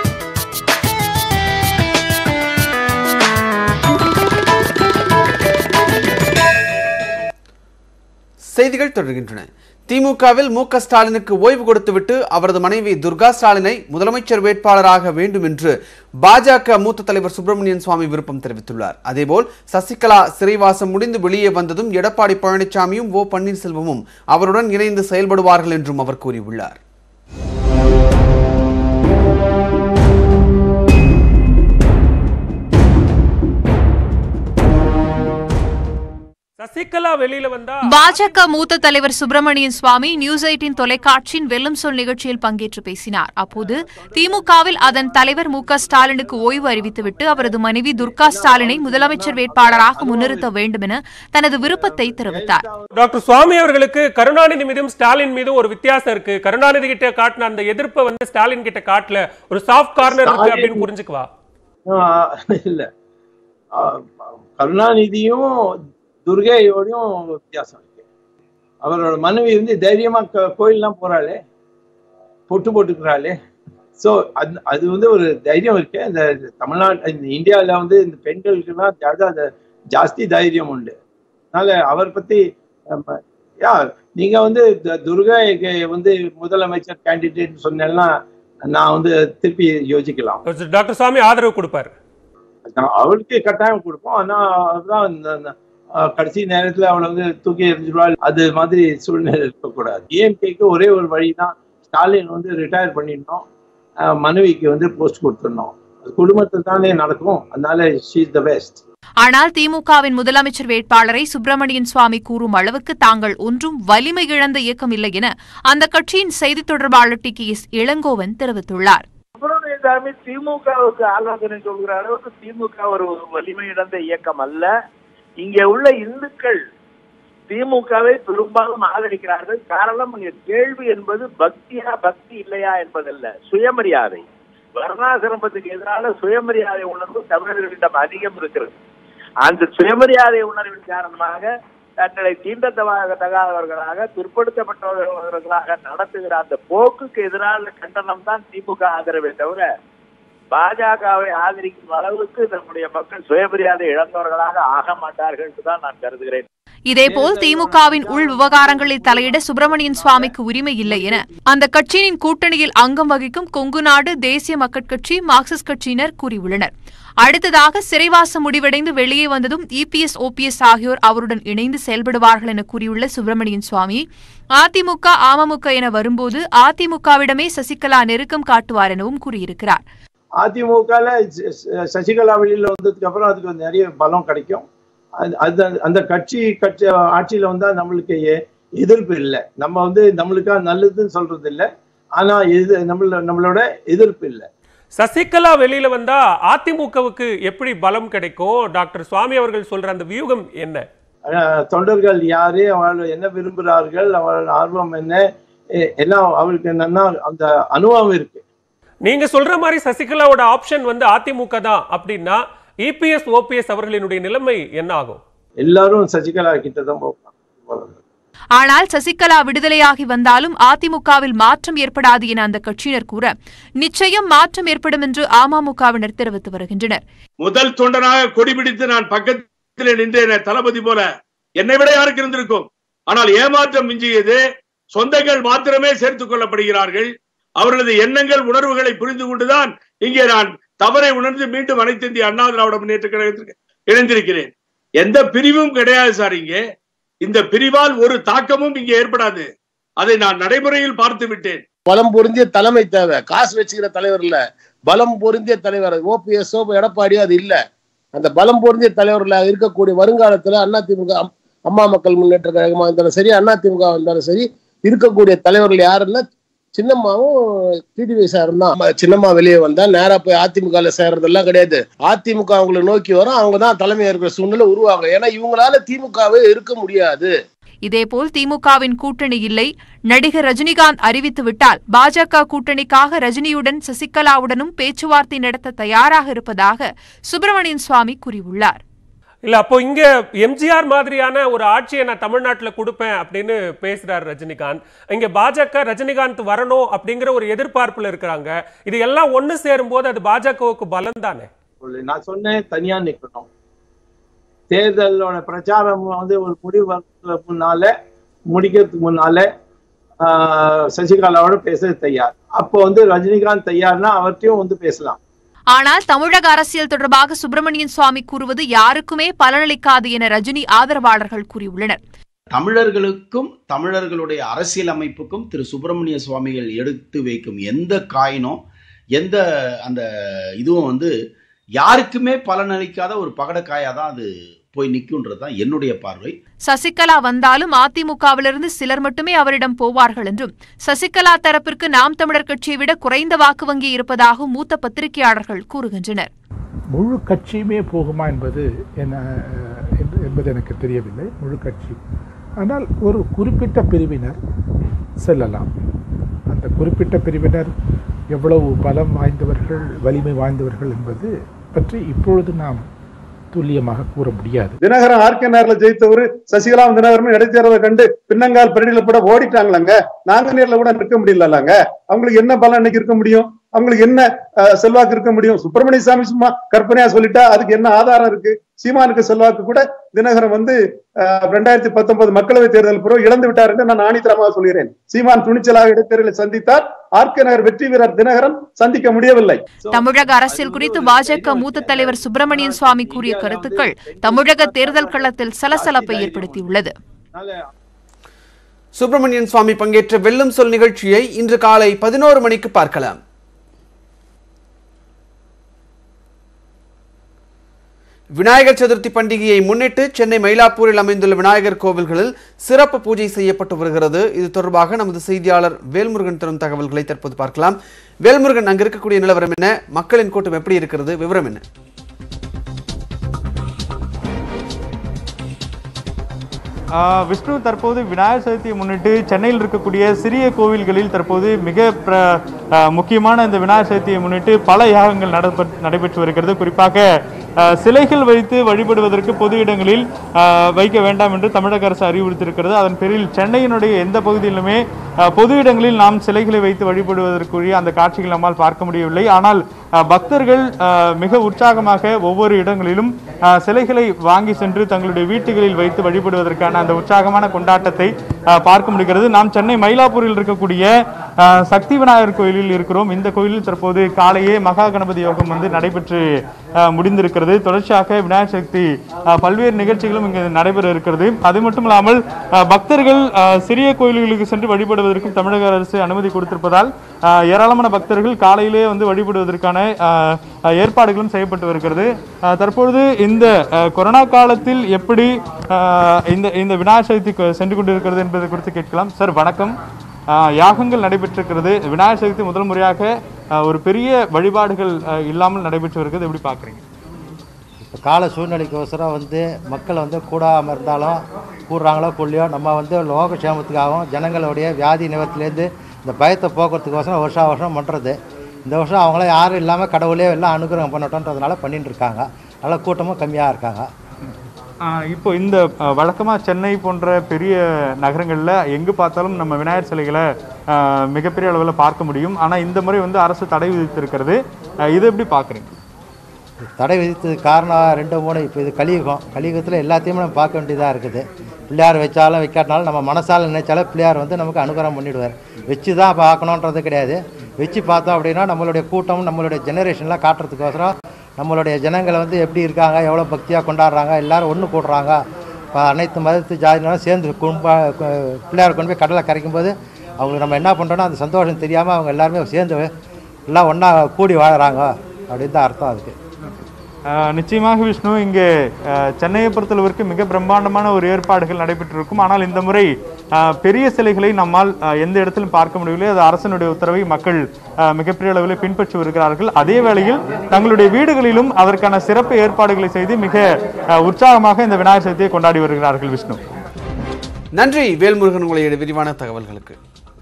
செய்திகள் தொடர்கின்றன திமுகவில் மு க ஸ்டாலினுக்கு ஓய்வு கொடுத்துவிட்டு அவரது மனைவி துர்கா ஸ்டாலினை முதலமைச்சர் வேட்பாளராக வேண்டும் என்று பாஜக மூத்த தலைவர் சுப்பிரமணியன் சுவாமி விருப்பம் தெரிவித்துள்ளார் அதேபோல் சசிகலா சிறைவாசம் முடிந்து வெளியே வந்ததும் எடப்பாடி பழனிசாமியும் ஓ பன்னீர்செல்வமும் அவருடன் இணைந்து செயல்படுவார்கள் என்றும் அவர் கூறியுள்ளார் சசிகலா வெளியில வந்தா பாஜக மூத்த தலைவர் சுப்பிரமணியன் சுவாமி நியூஸ் எயிட்டின் தொலைக்காட்சியின் வெல்லும் சொல் நிகழ்ச்சியில் பங்கேற்று பேசினார் அப்போது திமுகவில் அதன் தலைவர் மு க ஸ்டாலினுக்கு ஓய்வு அறிவித்துவிட்டு அவரது மனைவி துர்கா ஸ்டாலினை முதலமைச்சர் வேட்பாளராக முன்னிறுத்த வேண்டும் என தனது விருப்பத்தை தெரிவித்தார் டாக்டர் சுவாமி அவர்களுக்கு கருணாநிதி மீதும் ஸ்டாலின் மீதும் ஒரு வித்தியாசம் இருக்கு கருணாநிதி கிட்ட காட்டின அந்த எதிர்ப்பை வந்து ஸ்டாலின் கிட்ட காட்டல ஒரு சாஃப்ட் கார்னர் இருக்கு அப்படின்னு புரிஞ்சுக்குவா ஆஹ் இல்ல ஆஹ் கருணாநிதியும் துர்கையோடையும் வித்தியாசம் இருக்கு அவரோட மனைவி வந்து தைரியமா க- கோயில்லாம் போறாளே பொட்டு போட்டுக்கிறாளே ஸோ அது அது வந்து ஒரு தைரியம் இருக்கு இந்த தமிழ்நாடு இந்த இந்தியாவில் வந்து இந்த பெண்களுக்குலாம் ஜாதா ஜாஸ்தி தைரியம் உண்டு அதனால அவர் பத்தி நம்ம- யா நீங்க வந்து த- துர்கைக்கு வந்து முதலமைச்சர் கேண்டிடேட் சொன்னேன்னா நான் வந்து திருப்பி யோசிக்கலாம் டாக்டர் சுவாமி ஆதரவு கொடுப்பாரு நான் அவளுக்கு கட்டாயம் கொடுப்போம் ஆனா அதுதான் இந்த இந்த, அஹ், கடைசி நேரத்துல அவளை வந்து தூக்கி எறிஞ்சிடுவாள் அது மாதிரி சூழ்நிலை இருக்கக்கூடாது டிஎம்கேக்கு ஒரே ஒரு வழி தான் ஸ்டாலின் வந்து ரிட்டையர் பண்ணிடணும் அஹ், மனைவிக்கு வந்து போஸ்ட் கொடுத்துடணும் அது குடும்பத்தில் தானே நடக்கும் அதனால ஷீ இஸ் த பெஸ்ட் ஆனால் திமுகவின் முதலமைச்சர் வேட்பாளரை சுப்பிரமணியன் சுவாமி கூறும் அளவுக்கு தாங்கள் ஒன்றும் வலிமை இழந்த இயக்கம் இல்லை என அந்த கட்சியின் செய்தித் தொடர்பாளர் டி கே எஸ் இளங்கோவன் தெரிவித்துள்ளார் சுப்பிரமணிய சாமி திமுகவுக்கு ஆலோசனை சொல்கிற அளவுக்கு திமுக ஒரு வலிமை இழந்த இயக்கம் அல்ல இங்கே உள்ள இந்துக்கள் திமுகவை பெரும்பாலும் ஆதரிக்கிறார்கள் காரணம் இங்கே கேள்வி என்பது பக்தியா பக்தி இல்லையா என்பதல்ல சுயமரியாதை வர்ணாசிரமத்துக்கு எதிரான சுயமரியாதை உணர்வு தமிழர்களிடம் அதிகம் இருக்கிறது அந்த சுயமரியாதை உணர்வின் காரணமாக தங்களை தீண்டத்தமாக தகாதவர்களாக பிற்படுத்தப்பட்டவர்களாக நடத்துகிற அந்த போக்குக்கு எதிரான கண்டனம் தான் திமுக ஆதரவே தவிர பாஜகவை ஆதரிக்கும் அளவுக்கு நம்முடைய மக்கள் சுயமரியாதை இழந்தவர்களாக ஆக மாட்டார்கள் என்றுதான் நான் கருதுகிறேன் இதேபோல் திமுகவின் உள் விவகாரங்களில் தலையிட சுப்பிரமணியன் சுவாமிக்கு உரிமை இல்லை என அந்த கட்சியின் கூட்டணியில் அங்கம் வகிக்கும் கொங்கு நாடு தேசிய மக்கள் கட்சி மார்க்சிஸ்ட் கட்சியினர் கூறியுள்ளனர் அடுத்ததாக சிறைவாசம் முடிவடைந்து வெளியே வந்ததும் இபிஎஸ் ஓபிஎஸ் ஆகியோர் அவருடன் இணைந்து செயல்படுவார்கள் என கூறியுள்ள சுப்பிரமணியன் சுவாமி அதிமுக அமமுக என வரும்போது அதிமுகவிடமே சசிகலா நெருக்கம் காட்டுவார் எனவும் கூறியிருக்கிறார் அதிமுகல ச- ச- சசிகலா வெளியில வந்ததுக்கு அப்புறம் அதுக்கு நிறைய பலம் கிடைக்கும் அது- அது அந்த கட்சி கட்சி ஆட்சியில வந்தா நம்மளுக்கு எ- எதிர்ப்பு இல்லை நம்ம வந்து நம்மளுக்கா நல்லதுன்னு சொல்றது இல்லை ஆனா இது நம்மள நம்மளோட எதிர்ப்பு இல்லை சசிகலா வெளியில வந்தா அதிமுகவுக்கு எப்படி பலம் கிடைக்கும் டாக்டர் சுவாமி அவர்கள் சொல்ற அந்த வியூகம் என்ன அஹ் தொண்டர்கள் யாரு அவர்கள் என்ன விரும்புகிறார்கள் அவர்கள் ஆர்வம் என்ன எ- எல்லாம் அவருக்கு என்னன்னா அந்த அனுபவம் இருக்கு நீங்க சொல்ற மாதிரி சசிகலாவோட ஆப்ஷன் வந்து அதிமுக தான் அப்படின்னா இபிஎஸ் ஓபிஎஸ் அவர்களினுடைய நிலைமை என்ன ஆகும் எல்லாரும் சசிகலா கிட்ட தான் போவாங்க ஆனால் சசிகலா விடுதலையாகி வந்தாலும் அதிமுகவில் மாற்றம் ஏற்படாது என அந்த கட்சியினர் கூற நிச்சயம் மாற்றம் ஏற்படும் என்று அமமுகவினர் தெரிவித்து வருகின்றனர் முதல் தொண்டனாக கொடி பிடித்து நான் பக்கத்தில் நின்றேன் தளபதி போல என்னை விட யாருக்கு இருந்திருக்கும் ஆனால் ஏமாற்றம் மிஞ்சியது சொந்தங்கள் மாத்திரமே சேர்த்துக் கொள்ளப்படுகிறார்கள் அவர்களது எண்ணங்கள் உணர்வுகளை புரிந்து கொண்டுதான் இங்கே நான் தவறை உணர்ந்து மீண்டும் அனைத்து இந்திய அண்ணா திராவிட முன்னேற்ற கழகத்திற்கு இணைந்திருக்கிறேன் எந்த பிரிவும் கிடையாது சார் இங்கே இந்த பிரிவால் ஒரு தாக்கமும் இங்கே ஏற்படாது அதை நான் நடைமுறையில் பார்த்து விட்டேன் பலம் பொருந்திய தலைமை தேவை காசு வச்சுக்கிற தலைவர் இல்ல பலம் பொருந்திய தலைவர் ஓபிஎஸ்ஓ எடப்பாடியோ அது இல்ல அந்த பலம் பொருந்திய தலைவர்கள இருக்கக்கூடிய வருங்காலத்துல அதிமுக அம்- அம்மா மக்கள் முன்னேற்ற கழகமா இருந்தாலும் சரி அதிமுக இருந்தாலும் சரி இருக்கக்கூடிய தலைவர்கள் யாருன்னா சின்னம்மாவும் டிடிவி சாரும் தான் ஆமா, சின்னம்மா வெளியே வந்தா நேரா போய் அதிமுக சேர்றதெல்லாம் கிடையாது அதிமுக அவங்களை நோக்கி வரும் அவங்க தான் தலைமையா இருக்கிற சூழ்நிலை உருவாகும் ஏன்னா இவங்களால திமுகவே இருக்க முடியாது இதேபோல் திமுகவின் கூட்டணி இல்லை நடிகர் ரஜினிகாந்த் அறிவித்துவிட்டால் பாஜக கூட்டணிக்காக ரஜினியுடன் சசிகலாவுடனும் பேச்சுவார்த்தை நடத்த தயாராக இருப்பதாக சுப்பிரமணியன் சுவாமி கூறியுள்ளார் இல்ல அப்போ இங்க எம்ஜிஆர் மாதிரியான ஒரு ஆட்சியை நான் தமிழ்நாட்டுல கொடுப்பேன் அப்படின்னு பேசுறாரு ரஜினிகாந்த் இங்க பாஜக ரஜினிகாந்த் வரணும் அப்படிங்கிற ஒரு எதிர்பார்ப்புல இருக்கிறாங்க இது எல்லாம் ஒண்ணு சேரும் போது அது பாஜகவுக்கு பலம் தானே நான் சொன்னேன் தனியா நிக்கணும் தேர்தலோட பிரச்சாரம் வந்து ஒரு முடிவு வரதுக்கு முன்னால முடிக்கிறதுக்கு முன்னால ஆஹ், சசிகலாவோட பேச தயார் அப்போ வந்து ரஜினிகாந்த் தயார்னா அவர்கிட்டயும் வந்து பேசலாம் ஆனால் தமிழக அரசியல் தொடர்பாக சுப்பிரமணியன் சுவாமி கூறுவது யாருக்குமே பலனளிக்காது என ரஜினி ஆதரவாளர்கள் கூறியுள்ளனர் தமிழர்களுக்கும் தமிழர்களுடைய அரசியல் அமைப்புக்கும் திரு சுப்பிரமணிய சுவாமிகள் எடுத்து வைக்கும் எந்த காயினும் எந்த அந்த இதுவும் வந்து யாருக்குமே பலனளிக்காத ஒரு பகடக்காயா தான் அது போய் நிற்குன்றது தான் என்னுடைய பார்வை சசிகலா வந்தாலும் அதிமுகவிலிருந்து சிலர் மட்டுமே அவரிடம் போவார்கள் என்றும் சசிகலா தரப்பிற்கு நாம் தமிழர் கட்சியை விட குறைந்த வாக்கு வங்கி இருப்பதாகவும் மூத்த பத்திரிகையாளர்கள் கூறுகின்றனர் முழு கட்சியுமே போகுமா என்பது என்ன என்று- என்பது எனக்கு தெரியவில்லை முழு கட்சி ஆனால் ஒரு குறிப்பிட்ட பிரிவினர் செல்லலாம் அந்த குறிப்பிட்ட பிரிவினர் எவ்வளவு பலம் வாய்ந்தவர்கள் வலிமை வாய்ந்தவர்கள் என்பது பற்றி இப்பொழுது நாம் துல்லியமாக கூற முடியாது தினகரன் ஆர்கே நேரில் ஜெயித்தவர் சசிகலா தினகரனும் இடைத்தேர்தலை கண்டு பின்னங்கால் பெரடியில கூட ஓடிட்டாங்களாங்க நாங்க நேர்ல கூட நிற்க முடியலங்க அவங்களுக்கு என்ன பலம் இன்னைக்கு இருக்க முடியும் அவங்களுக்கு என்ன அஹ், செல்வாக்கு இருக்க முடியும் சுப்பிரமணிய சாமி சும்மா கற்பனையா சொல்லிட்டா அதுக்கு என்ன ஆதாரம் இருக்கு சீமானுக்கு செல்வாக்கு கூட தினகரன் வந்து அஹ், ரெண்டாயிரத்தி பத்தொன்பது மக்களவை தேர்தல் பிறகு இழந்து விட்டார் என்று நான் ஆணித்தரமாக சொல்கிறேன் சீமான் துணிச்சலாக இடைத்தேர்தலை சந்தித்தார் ஆர்கே நகர் வெற்றி வீரர் தினகரன் சந்திக்க முடியவில்லை தமிழக அரசியல் குறித்து பாஜக மூத்த தலைவர் சுப்பிரமணியன் சுவாமி கூறிய கருத்துக்கள் தமிழக தேர்தல் களத்தில் சலசலப்பை ஏற்படுத்தியுள்ளது சுப்பிரமணியன் சுவாமி பங்கேற்ற வெல்லும் சொல் நிகழ்ச்சியை இன்று காலை பதினோரு மணிக்கு பார்க்கலாம் விநாயகர் சதுர்த்தி பண்டிகையை முன்னிட்டு சென்னை மயிலாப்பூரில் அமைந்துள்ள விநாயகர் கோவில்களில் சிறப்பு பூஜை செய்யப்பட்டு வருகிறது இது தொடர்பாக நமது செய்தியாளர் வேல்முருகன் தரும் தகவல்களை தற்போது பார்க்கலாம் வேல்முருகன் அங்க இருக்கக்கூடிய நிலவரம் என்ன மக்களின் கூட்டம் எப்படி இருக்கிறது விவரம் என்ன ஆஹ் விஷ்ணு தற்போது விநாயகர் சதுர்த்தியை முன்னிட்டு சென்னையில் இருக்கக்கூடிய சிறிய கோவில்களில் தற்போது மிக பிர ஆஹ் முக்கியமான இந்த விநாயகர் சதுர்த்தியை முன்னிட்டு பல யாகங்கள் நடப்ப- நடைபெற்று வருகிறது குறிப்பாக ஆஹ் சிலைகள் வைத்து வழிபடுவதற்கு பொது இடங்களில் ஆஹ் வைக்க வேண்டாம் என்று தமிழக அரசு அறிவுறுத்தியிருக்கிறது அதன் பேரில் சென்னையினுடைய எந்த பகுதியிலுமே ஆஹ் பொது இடங்களில் நாம் சிலைகளை வைத்து வழிபடுவதற்குரிய அந்த காட்சிகள் நம்மால் பார்க்க முடியவில்லை ஆனால் ஆஹ் பக்தர்கள் ஆஹ் மிக உற்சாகமாக ஒவ்வொரு இடங்களிலும் ஆஹ் சிலைகளை வாங்கி சென்று தங்களுடைய வீட்டுகளில் வைத்து வழிபடுவதற்கான அந்த உற்சாகமான கொண்டாட்டத்தை ஆஹ் பார்க்க முடிகிறது நாம் சென்னை மயிலாப்பூரில் இருக்கக்கூடிய ஆஹ் சக்தி விநாயகர் கோயிலில் இருக்கிறோம் இந்த கோயிலில் தற்போது காலையே மகா கணபதி யோகம் வந்து நடைபெற்று ஆஹ் முடிந்திருக்கிறது தொடர்ச்சியாக விநாயகர் சக்தி ஆஹ் பல்வேறு நிகழ்ச்சிகளும் இங்கு நடைபெற இருக்கிறது அது மட்டும் இல்லாமல் ஆஹ் பக்தர்கள் ஆஹ் சிறிய கோயில்களுக்கு சென்று வழிபடுவதற்கும் தமிழக அரசு அனுமதி கொடுத்திருப்பதால் ஆஹ் ஏராளமான பக்தர்கள் காலையிலே வந்து வழிபடுவதற்கான ஆஹ் ஆஹ் ஏற்பாடுகளும் செய்யப்பட்டு வருகிறது ஆஹ் தற்பொழுது இந்த ஆஹ் கொரோனா காலத்தில் எப்படி ஆஹ் இந்த இந்த விநாயகர் சதுர்த்தி கொ- சென்று கொண்டிருக்கிறது என்பது குறித்து கேட்கலாம் சார் வணக்கம் ஆஹ் யாகங்கள் நடைபெற்றிருக்கிறது விநாயகர் சதுர்த்தி முதல் முறையாக ஆஹ் ஒரு பெரிய வழிபாடுகள் ஆஹ் இல்லாமல் நடைபெற்று வருகிறது எப்படி பார்க்குறீங்க இப்போ கால சூழ்நிலைக்கோசரம் வந்து மக்கள் வந்து கூடாமல் இருந்தாலும் கூடுறாங்களோ கொள்ளையோ நம்ம வந்து லோக சேமத்துக்காகவும் ஜனங்களுடைய வியாதி நிவர்த்திலேருந்து இந்த பயத்தை போக்குறதுக்கோசரம் வருஷா வருஷம் பண்ணுறது இந்த வருஷம் அவங்களாம் யாரும் இல்லாமல் கடவுளே எல்லாம் அனுகிரகம் பண்ணட்டோன்றதுனால பண்ணிட்டு இருக்காங்க நல்ல கூட்டமும் கம்மியாக இருக்காங்க ஆஹ் இப்போ இந்த வழக்கமாக சென்னை போன்ற பெரிய நகரங்களில் எங்கு பார்த்தாலும் நம்ம விநாயகர் சிலைகளை ஆஹ் மிகப்பெரிய அளவில் பார்க்க முடியும் ஆனால் இந்த முறை வந்து அரசு தடை விதித்திருக்கிறது ஆஹ் இதை எப்படி பார்க்குறீங்க தடை விதித்ததுக்கு காரணம் ரெண்டு மூணு இப்போ இது கலியுகம் கலியுகத்தில் எல்லாத்தையுமே நம்ம பார்க்க வேண்டியதாக இருக்குது பிள்ளையார் வச்சாலும் வைக்காட்டினாலும் நம்ம மனசால நினைச்சாலும் பிள்ளையார் வந்து நமக்கு அனுகிரகம் பண்ணிடுவார் வச்சு தான் பார்க்கணுன்றது கிடையாது வச்சு பார்த்தோம் அப்படின்னா நம்மளுடைய கூட்டம் நம்மளுடைய ஜெனரேஷன்லாம் காட்டுறதுக்கோசரம் நம்மளுடைய ஜனங்களை வந்து எப்படி இருக்காங்க எவ்வளோ பக்தியாக கொண்டாடுறாங்க எல்லாரும் ஒன்று கூடுறாங்க இப்போ அனைத்து மதத்து ஜாதினாலும் சேர்ந்து கும்ப கு- பிள்ளையார் கொண்டு போய் கடலை கரைக்கும் போது அவங்களுக்கு நம்ம என்ன பண்ணுறோன்னா அந்த சந்தோஷம் தெரியாமல் அவங்க எல்லாருமே சேர்ந்து எல்லாம் ஒன்றா கூடி வாழுறாங்க அப்படின்னு தான் அர்த்தம் அதுக்கு ஆஹ் நிச்சயமாக விஷ்ணு இங்கே ஆஹ் சென்னையை பொறுத்தளவிற்கு மிக பிரம்மாண்டமான ஒரு ஏற்பாடுகள் நடைபெற்றிருக்கும் ஆனால் இந்த முறை ஆஹ் பெரிய சிலைகளை நம்மால் ஆஹ் எந்த இடத்திலும் பார்க்க முடியவில்லை அது அரசனுடைய உத்தரவை மக்கள் ஆஹ் மிகப்பெரிய அளவில் பின்பற்றி வருகிறார்கள் அதே வேளையில் தங்களுடைய வீடுகளிலும் அதற்கான சிறப்பு ஏற்பாடுகளை செய்து மிக ஆஹ் உற்சாகமாக இந்த விநாயகர் சதுர்த்தியை கொண்டாடி வருகிறார்கள் விஷ்ணு நன்றி வேல்முருகன் உங்களுடைய விரிவான தகவல்களுக்கு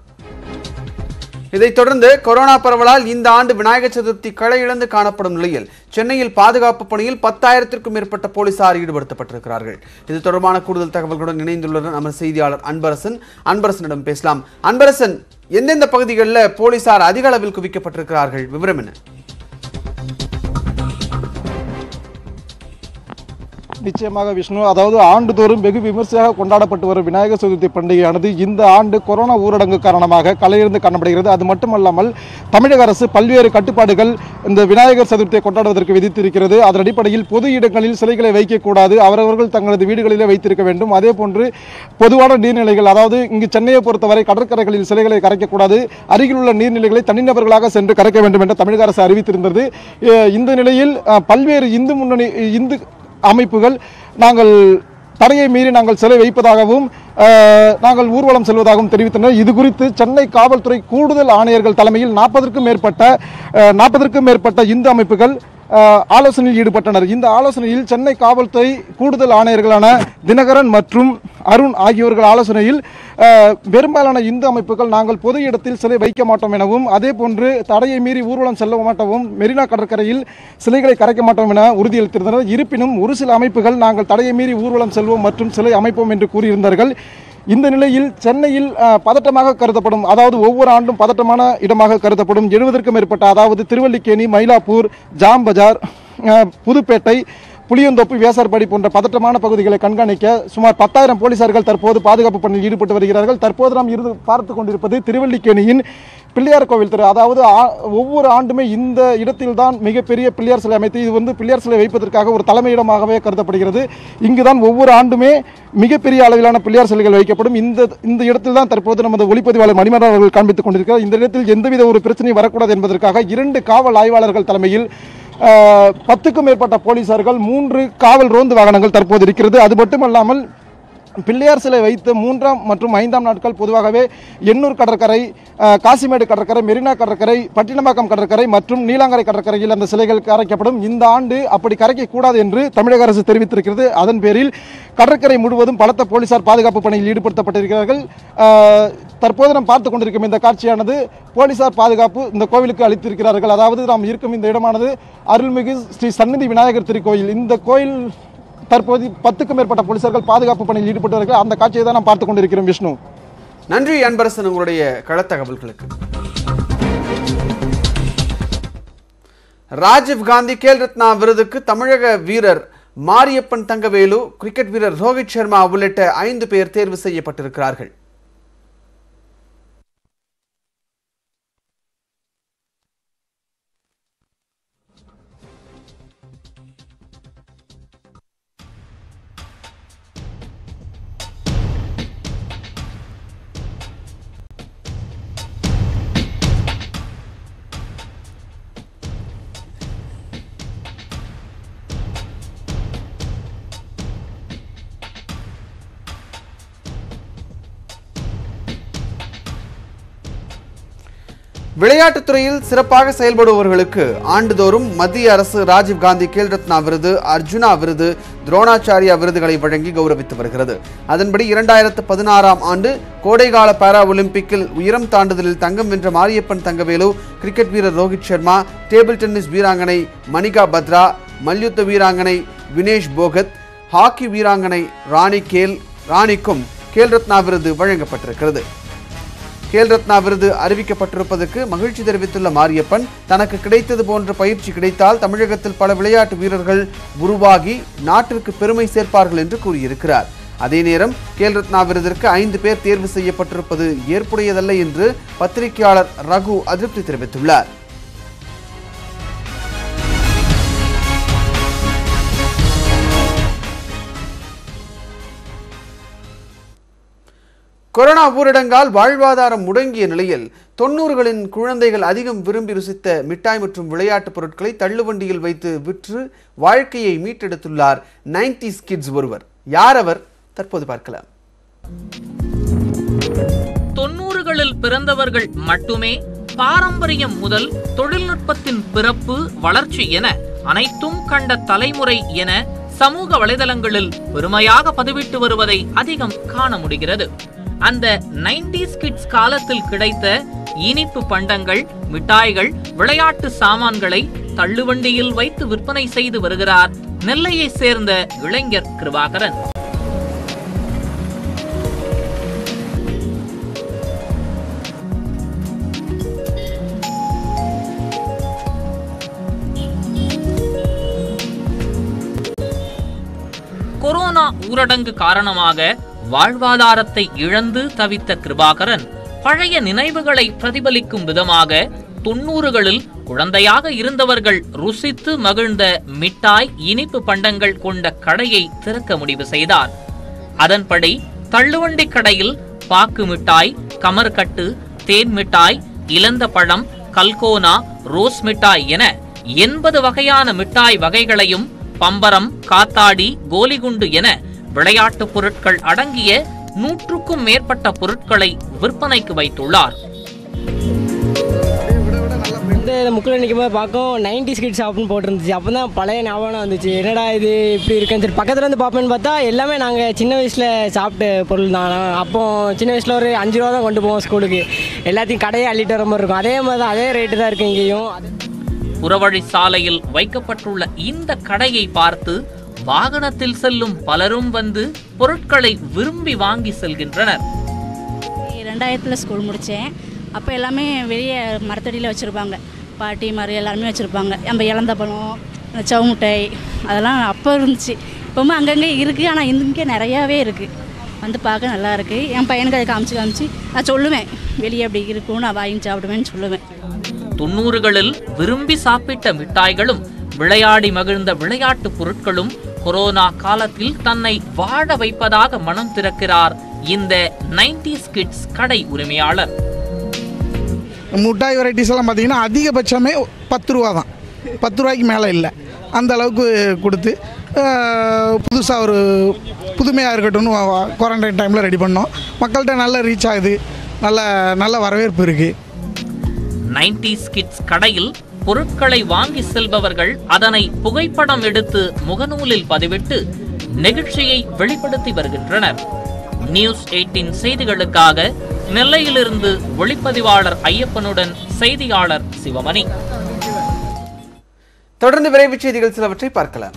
இதைத் தொடர்ந்து கொரோனா பரவலால் இந்த ஆண்டு விநாயகர் சதுர்த்தி களை இழந்து காணப்படும் நிலையில் சென்னையில் பாதுகாப்பு பணியில் பத்தாயிரத்திற்கும் மேற்பட்ட போலீசார் ஈடுபடுத்தப்பட்டிருக்கிறார்கள் இது தொடர்பான கூடுதல் தகவல்களுடன் இணைந்துள்ளனர் நமது செய்தியாளர் அன்பரசன் அன்பரசனிடம் பேசலாம் அன்பரசன் எந்தெந்த பகுதிகளில் போலீசார் அதிக அளவில் குவிக்கப்பட்டிருக்கிறார்கள் விவரம் என்ன நிச்சயமாக விஷ்ணு அதாவது ஆண்டுதோறும் வெகு விமர்சையாக கொண்டாடப்பட்டு வரும் விநாயகர் சதுர்த்தி பண்டிகையானது இந்த ஆண்டு கொரோனா ஊரடங்கு காரணமாக கலையிருந்து காணப்படுகிறது அது மட்டுமல்லாமல் தமிழக அரசு பல்வேறு கட்டுப்பாடுகள் இந்த விநாயகர் சதுர்த்தியை கொண்டாடுவதற்கு விதித்திருக்கிறது அதன் அடிப்படையில் பொது இடங்களில் சிலைகளை வைக்கக்கூடாது அவரவர்கள் தங்களது வீடுகளிலே வைத்திருக்க வேண்டும் அதே போன்று பொதுவான நீர்நிலைகள் அதாவது இங்கு சென்னையை பொறுத்தவரை கடற்கரைகளில் சிலைகளை கரைக்கக்கூடாது அருகில் உள்ள நீர்நிலைகளை தனிநபர்களாக சென்று கரைக்க வேண்டும் என்று தமிழக அரசு அறிவித்திருந்தது அஹ் இந்த நிலையில் அஹ், பல்வேறு இந்து முன்னணி இந்து அமைப்புகள் நாங்கள் தடையை மீறி நாங்கள் சிலை வைப்பதாகவும் அஹ், நாங்கள் ஊர்வலம் செல்வதாகவும் தெரிவித்தனர் இது குறித்து சென்னை காவல்துறை கூடுதல் ஆணையர்கள் தலைமையில் நாற்பதற்கும் மேற்பட்ட நாற்பதற்கும் மேற்பட்ட இந்து அமைப்புகள் அஹ், ஆலோசனையில் ஈடுபட்டனர் இந்த ஆலோசனையில் சென்னை காவல்துறை கூடுதல் ஆணையர்களான தினகரன் மற்றும் அருண் ஆகியோர்கள் ஆலோசனையில் அஹ், பெரும்பாலான இந்து அமைப்புகள் நாங்கள் பொது இடத்தில் சிலை வைக்க மாட்டோம் எனவும் அதே போன்று தடையை மீறி ஊர்வலம் செல்ல மாட்டோம் மெரினா கடற்கரையில் சிலைகளை கரைக்க மாட்டோம் என உறுதியளித்திருந்தனர் இருப்பினும் ஒரு சில அமைப்புகள் நாங்கள் தடையை மீறி ஊர்வலம் செல்வோம் மற்றும் சிலை அமைப்போம் என்று கூறியிருந்தார்கள் இந்த நிலையில் சென்னையில் அஹ், பதட்டமாக கருதப்படும் அதாவது ஒவ்வொரு ஆண்டும் பதட்டமான இடமாக கருதப்படும் எழுபதற்கும் மேற்பட்ட அதாவது திருவல்லிக்கேணி மயிலாப்பூர் ஜாம் பஜார் அஹ், புதுப்பேட்டை புளியந்தோப்பு வேசார்பாடி போன்ற பதற்றமான பகுதிகளை கண்காணிக்க சுமார் பத்தாயிரம் போலீசார்கள் தற்போது பாதுகாப்பு பணியில் ஈடுபட்டு வருகிறார்கள் தற்போது நாம் இருந்து பார்த்து கொண்டிருப்பது திருவல்லிக்கேணியின் பிள்ளையார் கோவில் தெரு அதாவது ஆ- ஒவ்வொரு ஆண்டுமே இந்த இடத்தில்தான் மிகப்பெரிய பிள்ளையார் சிலை அமைத்து இது வந்து பிள்ளையார் சிலை வைப்பதற்காக ஒரு தலைமையிடமாகவே கருதப்படுகிறது இங்குதான் ஒவ்வொரு ஆண்டுமே மிகப்பெரிய அளவிலான பிள்ளையார் சிலைகள் வைக்கப்படும் இந்த இந்த இடத்தில் தான் தற்போது நமது ஒளிப்பதிவாளர் மணிமரன் அவர்கள் காண்பித்துக் கொண்டிருக்கிறார் இந்த இடத்தில் எந்தவித ஒரு பிரச்சனையும் வரக்கூடாது என்பதற்காக இரண்டு காவல் ஆய்வாளர்கள் தலைமையில் ஆஹ், பத்துக்கும் மேற்பட்ட போலீசார்கள் மூன்று காவல் ரோந்து வாகனங்கள் தற்போது இருக்கிறது அது மட்டுமல்லாமல் பிள்ளையார் சிலை வைத்து மூன்றாம் மற்றும் ஐந்தாம் நாட்கள் பொதுவாகவே எண்ணூர் கடற்கரை அஹ், காசிமேடு கடற்கரை மெரினா கடற்கரை பட்டினப்பாக்கம் கடற்கரை மற்றும் நீலாங்கரை கடற்கரையில் அந்த சிலைகள் கரைக்கப்படும் இந்த ஆண்டு அப்படி கரைக்கக்கூடாது என்று தமிழக அரசு தெரிவித்திருக்கிறது அதன் பேரில் கடற்கரை முழுவதும் பலத்த போலீசார் பாதுகாப்பு பணியில் ஈடுபடுத்தப்பட்டிருக்கிறார்கள் அஹ், தற்போது நாம் பார்த்து கொண்டிருக்கும் இந்த காட்சியானது போலீசார் பாதுகாப்பு இந்த கோவிலுக்கு அளித்திருக்கிறார்கள் அதாவது நாம் இருக்கும் இந்த இடமானது அருள்மிகு ஸ்ரீ சந்நிதி விநாயகர் திருக்கோயில் இந்த கோயில் தற்போது பத்துக்கும் மேற்பட்ட போலீசார்கள் பாதுகாப்பு பணியில் ஈடுபட்டு வருகிறார்கள் அந்த காட்சியை தான் நாம் பார்த்து கொண்டிருக்கிறோம் விஷ்ணு நன்றி அன்பரசன் உங்களுடைய களத்தகவல்களுக்கு ராஜீவ் காந்தி கேல் ரத்னா விருதுக்கு தமிழக வீரர் மாரியப்பன் தங்கவேலு கிரிக்கெட் வீரர் ரோஹித் சர்மா உள்ளிட்ட ஐந்து பேர் தேர்வு செய்யப்பட்டிருக்கிறார்கள் விளையாட்டுத் துறையில் சிறப்பாக செயல்படுபவர்களுக்கு ஆண்டுதோறும் மத்திய அரசு ராஜீவ் காந்தி கேல் ரத்னா விருது அர்ஜுனா விருது துரோணாச்சாரியா விருதுகளை வழங்கி கௌரவித்து வருகிறது அதன்படி இரண்டாயிரத்து பதினாறாம் ஆண்டு கோடைகால பாரா ஒலிம்பிக்கில் உயரம் தாண்டுதலில் தங்கம் வென்ற மாரியப்பன் தங்கவேலு கிரிக்கெட் வீரர் ரோஹித் சர்மா டேபிள் டென்னிஸ் வீராங்கனை மணிகா பத்ரா மல்யுத்த வீராங்கனை வினேஷ் போகத் ஹாக்கி வீராங்கனை ராணி கேல் ராணிக்கும் கேல் ரத்னா விருது வழங்கப்பட்டிருக்கிறது கேல் ரத்னா விருது அறிவிக்கப்பட்டிருப்பதற்கு மகிழ்ச்சி தெரிவித்துள்ள மாரியப்பன் தனக்கு கிடைத்தது போன்ற பயிற்சி கிடைத்தால் தமிழகத்தில் பல விளையாட்டு வீரர்கள் உருவாகி நாட்டிற்கு பெருமை சேர்ப்பார்கள் என்று கூறியிருக்கிறார் அதே நேரம் கேல் ரத்னா விருதிற்கு ஐந்து பேர் தேர்வு செய்யப்பட்டிருப்பது ஏற்புடையதல்ல என்று பத்திரிகையாளர் ரகு அதிருப்தி தெரிவித்துள்ளார் கொரோனா ஊரடங்கால் வாழ்வாதாரம் முடங்கிய நிலையில் தொண்ணூறுகளின் குழந்தைகள் அதிகம் விரும்பி ருசித்த மிட்டாய் மற்றும் விளையாட்டுப் பொருட்களை தள்ளுவண்டியில் வைத்து விற்று வாழ்க்கையை மீட்டெடுத்துள்ளார் 90s கிட்ஸ் ஒருவர் யார் அவர் தற்போது பார்க்கலாம் தொண்ணூறுகளில் பிறந்தவர்கள் மட்டுமே பாரம்பரியம் முதல் தொழில்நுட்பத்தின் பிறப்பு வளர்ச்சி என அனைத்தும் கண்ட தலைமுறை என சமூக வலைதளங்களில் பெருமையாக பதிவிட்டு வருவதை அதிகம் காண முடிகிறது அந்த 90s கிட்ஸ் காலத்தில் கிடைத்த இனிப்பு பண்டங்கள் மிட்டாய்கள் விளையாட்டு சாமான்களை தள்ளுவண்டியில் வைத்து விற்பனை செய்து வருகிறார் நெல்லையை சேர்ந்த இளைஞர் கிருபாகரன் கொரோனா ஊரடங்கு காரணமாக வாழ்வாதாரத்தை இழந்து தவித்த கிருபாகரன் பழைய நினைவுகளை பிரதிபலிக்கும் விதமாக தொண்ணூறுகளில் குழந்தையாக இருந்தவர்கள் ருசித்து மகிழ்ந்த மிட்டாய் இனிப்பு பண்டங்கள் கொண்ட கடையை திறக்க முடிவு செய்தார் அதன்படி தள்ளுவண்டி கடையில் பாக்கு மிட்டாய் கமர்கட்டு தேன் மிட்டாய் இலந்த பழம் கல்கோனா ரோஸ் மிட்டாய் என எண்பது வகையான மிட்டாய் வகைகளையும் பம்பரம் காத்தாடி கோலிகுண்டு என விளையாட்டுப் பொருட்கள் அடங்கிய நூற்றுக்கும் மேற்பட்ட பொருட்களை விற்பனைக்கு வைத்துள்ளார் வந்து இந்த முக்கில் நிற்கும் போது பார்க்கும் நைன்டி ஸ்கிட் ஷாப்னு போட்டிருந்துச்சு அப்போ தான் பழைய ஞாபகம் வந்துச்சு என்னடா இது இப்படி இருக்குன்னு சரி பக்கத்தில் வந்து பார்ப்பேன்னு பார்த்தா எல்லாமே நாங்கள் சின்ன வயசில் சாப்பிட்ட பொருள் தான் அப்போ சின்ன வயசில் ஒரு அஞ்சு ரூபா தான் கொண்டு போவோம் ஸ்கூலுக்கு எல்லாத்தையும் கடையை அள்ளிட்டு வர மாதிரி இருக்கும் அதே மாதிரி தான் அதே ரேட்டு தான் இருக்குது இங்கேயும் புறவழி சாலையில் வைக்கப்பட்டுள்ள இந்த கடையை பார்த்து வாகனத்தில் செல்லும் பலரும் வந்து பொருட்களை விரும்பி வாங்கி செல்கின்றனர் ரெண்டாயிரத்தில் ஸ்கூல் முடித்தேன் அப்போ எல்லாமே வெளியே மரத்தடியில் வச்சுருப்பாங்க பாட்டி மாதிரி எல்லாருமே வச்சுருப்பாங்க நம்ம இழந்த பழம் அந்த சவு மிட்டாய் அதெல்லாம் அப்போ இருந்துச்சு இப்போவும் அங்கங்கே இருக்குது ஆனால் இங்கே நிறையாவே இருக்குது வந்து பார்க்க நல்லா இருக்குது என் பையனுக்கு அதை காமிச்சு காமிச்சு நான் சொல்லுவேன் வெளியே அப்படி இருக்கும் நான் வாங்கி சாப்பிடுவேன்னு சொல்லுவேன் தொண்ணூறுகளில் விரும்பி சாப்பிட்ட மிட்டாய்களும் விளையாடி மகிழ்ந்த விளையாட்டுப் பொருட்களும் கொரோனா காலத்தில் தன்னை வாழ வைப்பதாக மனம் திறக்கிறார் இந்த 90s கிட்ஸ் கடை உரிமையாளர் மிட்டாய் வெரைட்டிஸ் எல்லாம் பார்த்தீங்கன்னா அதிகபட்சமே பத்து ரூபா தான் பத்து ரூபாய்க்கு மேலே இல்லை அந்த அளவுக்கு கொடுத்து புதுசாக ஒரு புதுமையாக இருக்கட்டும்னு குவாரண்டைன் டைமில் ரெடி பண்ணோம் மக்கள்கிட்ட நல்ல ரீச் ஆகுது நல்ல நல்ல வரவேற்பு இருக்குது 90s கிட்ஸ் கடையில் பொருட்களை வாங்கி செல்பவர்கள் அதனை புகைப்படம் எடுத்து முகநூலில் பதிவிட்டு நெகிழ்ச்சியை வெளிப்படுத்தி வருகின்றனர் நியூஸ் 18 செய்திகளுக்காக நெல்லையிலிருந்து ஒளிப்பதிவாளர் ஐயப்பனுடன் செய்தியாளர் சிவமணி தொடர்ந்து விரைவுச் செய்திகள் சிலவற்றை பார்க்கலாம்